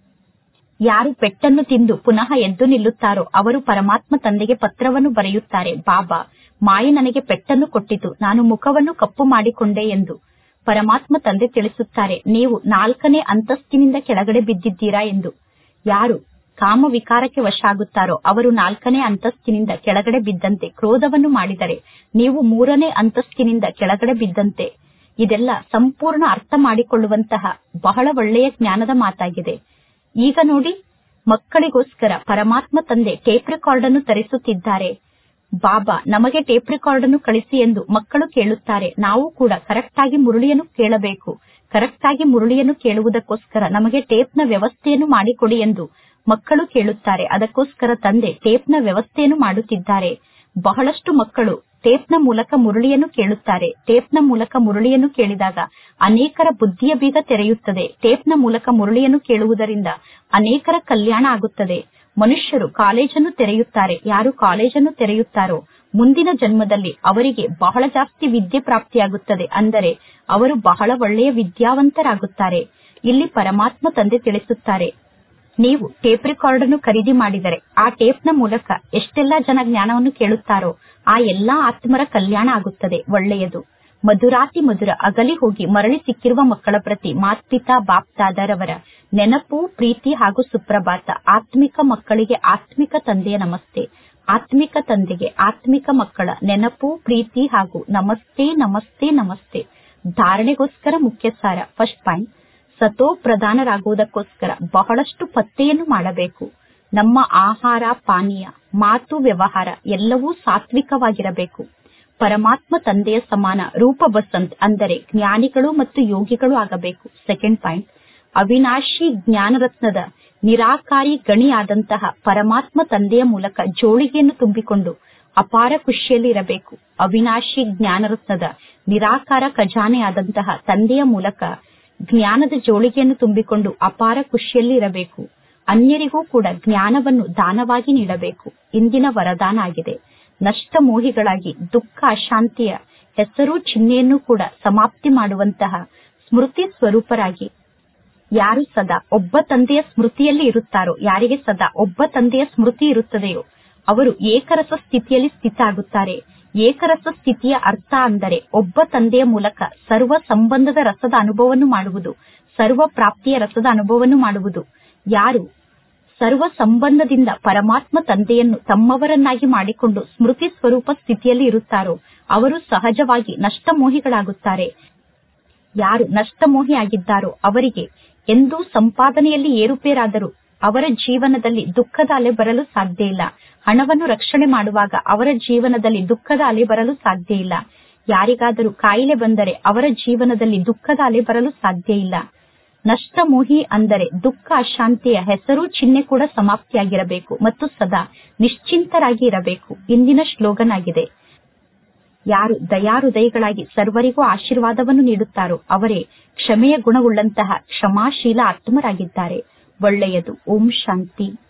ಯಾರು ಪೆಟ್ಟನ್ನು ತಿಂದು ಪುನಃ ಎದ್ದು ನಿಲ್ಲುತ್ತಾರೋ ಅವರು ಪರಮಾತ್ಮ ತಂದೆಗೆ ಪತ್ರವನ್ನು ಬರೆಯುತ್ತಾರೆ ಬಾಬಾ ಮಾಯೆ ನನಗೆ ಪೆಟ್ಟನ್ನು ಕೊಟ್ಟಿತು ನಾನು ಮುಖವನ್ನು ಕಪ್ಪು ಮಾಡಿಕೊಂಡೆ ಎಂದು ಪರಮಾತ್ಮ ತಂದೆ ತಿಳಿಸುತ್ತಾರೆ ನೀವು ನಾಲ್ಕನೇ ಅಂತಸ್ತಿನಿಂದ ಕೆಳಗಡೆ ಬಿದ್ದಿದ್ದೀರಾ ಎಂದು ಯಾರು ಕಾಮ ವಿಕಾರಕ್ಕೆ ವಶ ಆಗುತ್ತಾರೋ ಅವರು ನಾಲ್ಕನೇ ಅಂತಸ್ತಿನಿಂದ ಕೆಳಗಡೆ ಬಿದ್ದಂತೆ ಕ್ರೋಧವನ್ನು ಮಾಡಿದರೆ ನೀವು ಮೂರನೇ ಅಂತಸ್ತಿನಿಂದ ಕೆಳಗಡೆ ಬಿದ್ದಂತೆ ಇದೆಲ್ಲ ಸಂಪೂರ್ಣ ಅರ್ಥ ಮಾಡಿಕೊಳ್ಳುವಂತಹ ಬಹಳ ಒಳ್ಳೆಯ ಜ್ಞಾನದ ಮಾತಾಗಿದೆ ಈಗ ನೋಡಿ ಮಕ್ಕಳಿಗೋಸ್ಕರ ಪರಮಾತ್ಮ ತಂದೆ ಟೇಪ್ ರೆಕಾರ್ಡ್ ಅನ್ನು ತರಿಸುತ್ತಿದ್ದಾರೆ ಬಾಬಾ ನಮಗೆ ಟೇಪ್ ರೆಕಾರ್ಡ್ ಅನ್ನು ಕಳಿಸಿ ಎಂದು ಮಕ್ಕಳು ಕೇಳುತ್ತಾರೆ ನಾವು ಕೂಡ ಕರೆಕ್ಟ್ ಆಗಿ ಮುರುಳಿಯನ್ನು ಕೇಳಬೇಕು ಕರೆಕ್ಟ್ ಆಗಿ ಮುರುಳಿಯನ್ನು ಕೇಳುವುದಕ್ಕೋಸ್ಕರ ನಮಗೆ ಟೇಪ್ನ ವ್ಯವಸ್ಥೆಯನ್ನು ಮಾಡಿಕೊಡಿ ಎಂದು ಮಕ್ಕಳು ಕೇಳುತ್ತಾರೆ ಅದಕ್ಕೋಸ್ಕರ ತಂದೆ ಟೇಪ್ನ ವ್ಯವಸ್ಥೆಯನ್ನು ಮಾಡುತ್ತಿದ್ದಾರೆ ಬಹಳಷ್ಟು ಮಕ್ಕಳು ಟೇಪ್ನ ಮೂಲಕ ಮುರುಳಿಯನ್ನು ಕೇಳುತ್ತಾರೆ ಟೇಪ್ನ ಮೂಲಕ ಮುರುಳಿಯನ್ನು ಕೇಳಿದಾಗ ಅನೇಕರ ಬುದ್ಧಿಯ ಬೀಗ ತೆರೆಯುತ್ತದೆ ಟೇಪ್ನ ಮೂಲಕ ಮುರುಳಿಯನ್ನು ಕೇಳುವುದರಿಂದ ಅನೇಕರ ಕಲ್ಯಾಣ ಆಗುತ್ತದೆ ಮನುಷ್ಯರು ಕಾಲೇಜನ್ನು ತೆರೆಯುತ್ತಾರೆ ಯಾರು ಕಾಲೇಜನ್ನು ತೆರೆಯುತ್ತಾರೋ ಮುಂದಿನ ಜನ್ಮದಲ್ಲಿ ಅವರಿಗೆ ಬಹಳ ಜಾಸ್ತಿ ವಿದ್ಯೆ ಪ್ರಾಪ್ತಿಯಾಗುತ್ತದೆ ಅಂದರೆ ಅವರು ಬಹಳ ಒಳ್ಳೆಯ ವಿದ್ಯಾವಂತರಾಗುತ್ತಾರೆ ಇಲ್ಲಿ ಪರಮಾತ್ಮ ತಂದೆ ತಿಳಿಸುತ್ತಾರೆ ನೀವು ಟೇಪ್ ರೆಕಾರ್ಡ್ ಅನ್ನು ಖರೀದಿ ಮಾಡಿದರೆ ಆ ಟೇಪ್ನ ಮೂಲಕ ಎಷ್ಟೆಲ್ಲಾ ಜನ ಜ್ಞಾನವನ್ನು ಕೇಳುತ್ತಾರೋ ಆ ಎಲ್ಲಾ ಆತ್ಮರ ಕಲ್ಯಾಣ ಆಗುತ್ತದೆ ಒಳ್ಳೆಯದು ಮಧುರಾತಿ ಮಧುರ ಅಗಲಿ ಹೋಗಿ ಮರಳಿ ಸಿಕ್ಕಿರುವ ಮಕ್ಕಳ ಪ್ರತಿ ಮಾತ್ಪಿತಾ ಬಾಪ್ತಾದರವರ ನೆನಪು ಪ್ರೀತಿ ಹಾಗೂ ಸುಪ್ರಭಾತ ಆತ್ಮಿಕ ಮಕ್ಕಳಿಗೆ ಆತ್ಮಿಕ ತಂದೆಯ ನಮಸ್ತೆ ಆತ್ಮಿಕ ತಂದೆಗೆ ಆತ್ಮಿಕ ಮಕ್ಕಳ ನೆನಪು ಪ್ರೀತಿ ಹಾಗೂ ನಮಸ್ತೆ ನಮಸ್ತೆ ನಮಸ್ತೆ ಧಾರಣೆಗೋಸ್ಕರ ಮುಖ್ಯ ಸಾರ ಫಸ್ಟ್ ಪಾಯಿಂಟ್ ಸತೋ ಪ್ರಧಾನರಾಗುವುದಕ್ಕೋಸ್ಕರ ಬಹಳಷ್ಟು ಪತ್ತೆಯನ್ನು ಮಾಡಬೇಕು ನಮ್ಮ ಆಹಾರ ಪಾನೀಯ ಮಾತು ವ್ಯವಹಾರ ಎಲ್ಲವೂ ಸಾತ್ವಿಕವಾಗಿರಬೇಕು ಪರಮಾತ್ಮ ತಂದೆಯ ಸಮಾನ ರೂಪ ಬಸಂತ್ ಅಂದರೆ ಜ್ಞಾನಿಗಳು ಮತ್ತು ಯೋಗಿಗಳು ಆಗಬೇಕು ಸೆಕೆಂಡ್ ಪಾಯಿಂಟ್ ಅವಿನಾಶಿ ಜ್ಞಾನರತ್ನದ ನಿರಾಕಾರಿ ಗಣಿಯಾದಂತಹ ಪರಮಾತ್ಮ ತಂದೆಯ ಮೂಲಕ ಜೋಳಿಗೆಯನ್ನು ತುಂಬಿಕೊಂಡು ಅಪಾರ ಖುಷಿಯಲ್ಲಿ ಇರಬೇಕು ಅವಿನಾಶಿ ಜ್ಞಾನರತ್ನದ ನಿರಾಕಾರ ಖಜಾನೆಯಾದಂತಹ ತಂದೆಯ ಮೂಲಕ ಜ್ಞಾನದ ಜೋಳಿಗೆಯನ್ನು ತುಂಬಿಕೊಂಡು ಅಪಾರ ಖುಷಿಯಲ್ಲಿ ಇರಬೇಕು ಅನ್ಯರಿಗೂ ಕೂಡ ಜ್ಞಾನವನ್ನು ದಾನವಾಗಿ ನೀಡಬೇಕು ಇಂದಿನ ವರದಾನ ಆಗಿದೆ ನಷ್ಟ ಮೋಹಿಗಳಾಗಿ ದುಃಖ ಅಶಾಂತಿಯ ಹೆಸರು ಚಿಹ್ನೆಯನ್ನು ಕೂಡ ಸಮಾಪ್ತಿ ಮಾಡುವಂತಹ ಸ್ಮೃತಿ ಸ್ವರೂಪರಾಗಿ ಯಾರು ಸದಾ ಒಬ್ಬ ತಂದೆಯ ಸ್ಮೃತಿಯಲ್ಲಿ ಇರುತ್ತಾರೋ ಯಾರಿಗೆ ಸದಾ ಒಬ್ಬ ತಂದೆಯ ಸ್ಮೃತಿ ಇರುತ್ತದೆಯೋ ಅವರು ಏಕರಸ ಸ್ಥಿತಿಯಲ್ಲಿ ಸ್ಥಿತ ಆಗುತ್ತಾರೆ ಏಕರಸ ಸ್ಥಿತಿಯ ಅರ್ಥ ಅಂದರೆ ಒಬ್ಬ ತಂದೆಯ ಮೂಲಕ ಸರ್ವ ಸಂಬಂಧದ ರಸದ ಅನುಭವವನ್ನು ಮಾಡುವುದು ಸರ್ವ ಪ್ರಾಪ್ತಿಯ ರಸದ ಅನುಭವವನ್ನು ಮಾಡುವುದು ಯಾರು ಸರ್ವ ಸಂಬಂಧದಿಂದ ಪರಮಾತ್ಮ ತಂದೆಯನ್ನು ತಮ್ಮವರನ್ನಾಗಿ ಮಾಡಿಕೊಂಡು ಸ್ಮೃತಿ ಸ್ವರೂಪ ಸ್ಥಿತಿಯಲ್ಲಿ ಇರುತ್ತಾರೋ ಅವರು ಸಹಜವಾಗಿ ನಷ್ಟಮೋಹಿಗಳಾಗುತ್ತಾರೆ ಯಾರು ನಷ್ಟಮೋಹಿ ಆಗಿದ್ದಾರೋ ಅವರಿಗೆ ಎಂದೂ ಸಂಪಾದನೆಯಲ್ಲಿ ಏರುಪೇರಾದರೂ ಅವರ ಜೀವನದಲ್ಲಿ ದುಃಖದ ಅಲೆ ಬರಲು ಸಾಧ್ಯ ಇಲ್ಲ ಹಣವನ್ನು ರಕ್ಷಣೆ ಮಾಡುವಾಗ ಅವರ ಜೀವನದಲ್ಲಿ ದುಃಖದ ಅಲೆ ಬರಲು ಸಾಧ್ಯ ಇಲ್ಲ ಯಾರಿಗಾದರೂ ಕಾಯಿಲೆ ಬಂದರೆ ಅವರ ಜೀವನದಲ್ಲಿ ದುಃಖದ ಅಲೆ ಬರಲು ಸಾಧ್ಯ ಇಲ್ಲ ನಷ್ಟಮೋಹಿ ಅಂದರೆ ದುಃಖ ಅಶಾಂತಿಯ ಹೆಸರು ಚಿಹ್ನೆ ಕೂಡ ಸಮಾಪ್ತಿಯಾಗಿರಬೇಕು ಮತ್ತು ಸದಾ ನಿಶ್ಚಿಂತರಾಗಿ ಇರಬೇಕು ಇಂದಿನ ಶ್ಲೋಗನ್ ಆಗಿದೆ ಯಾರು ದಯಾಹೃದಯಗಳಾಗಿ ಸರ್ವರಿಗೂ ಆಶೀರ್ವಾದವನ್ನು ನೀಡುತ್ತಾರೋ ಅವರೇ ಕ್ಷಮೆಯ ಗುಣವುಳ್ಳಂತಹ ಕ್ಷಮಾಶೀಲ ಆತ್ಮರಾಗಿದ್ದಾರೆ ಒಳ್ಳೆಯದು ಓಂ ಶಾಂತಿ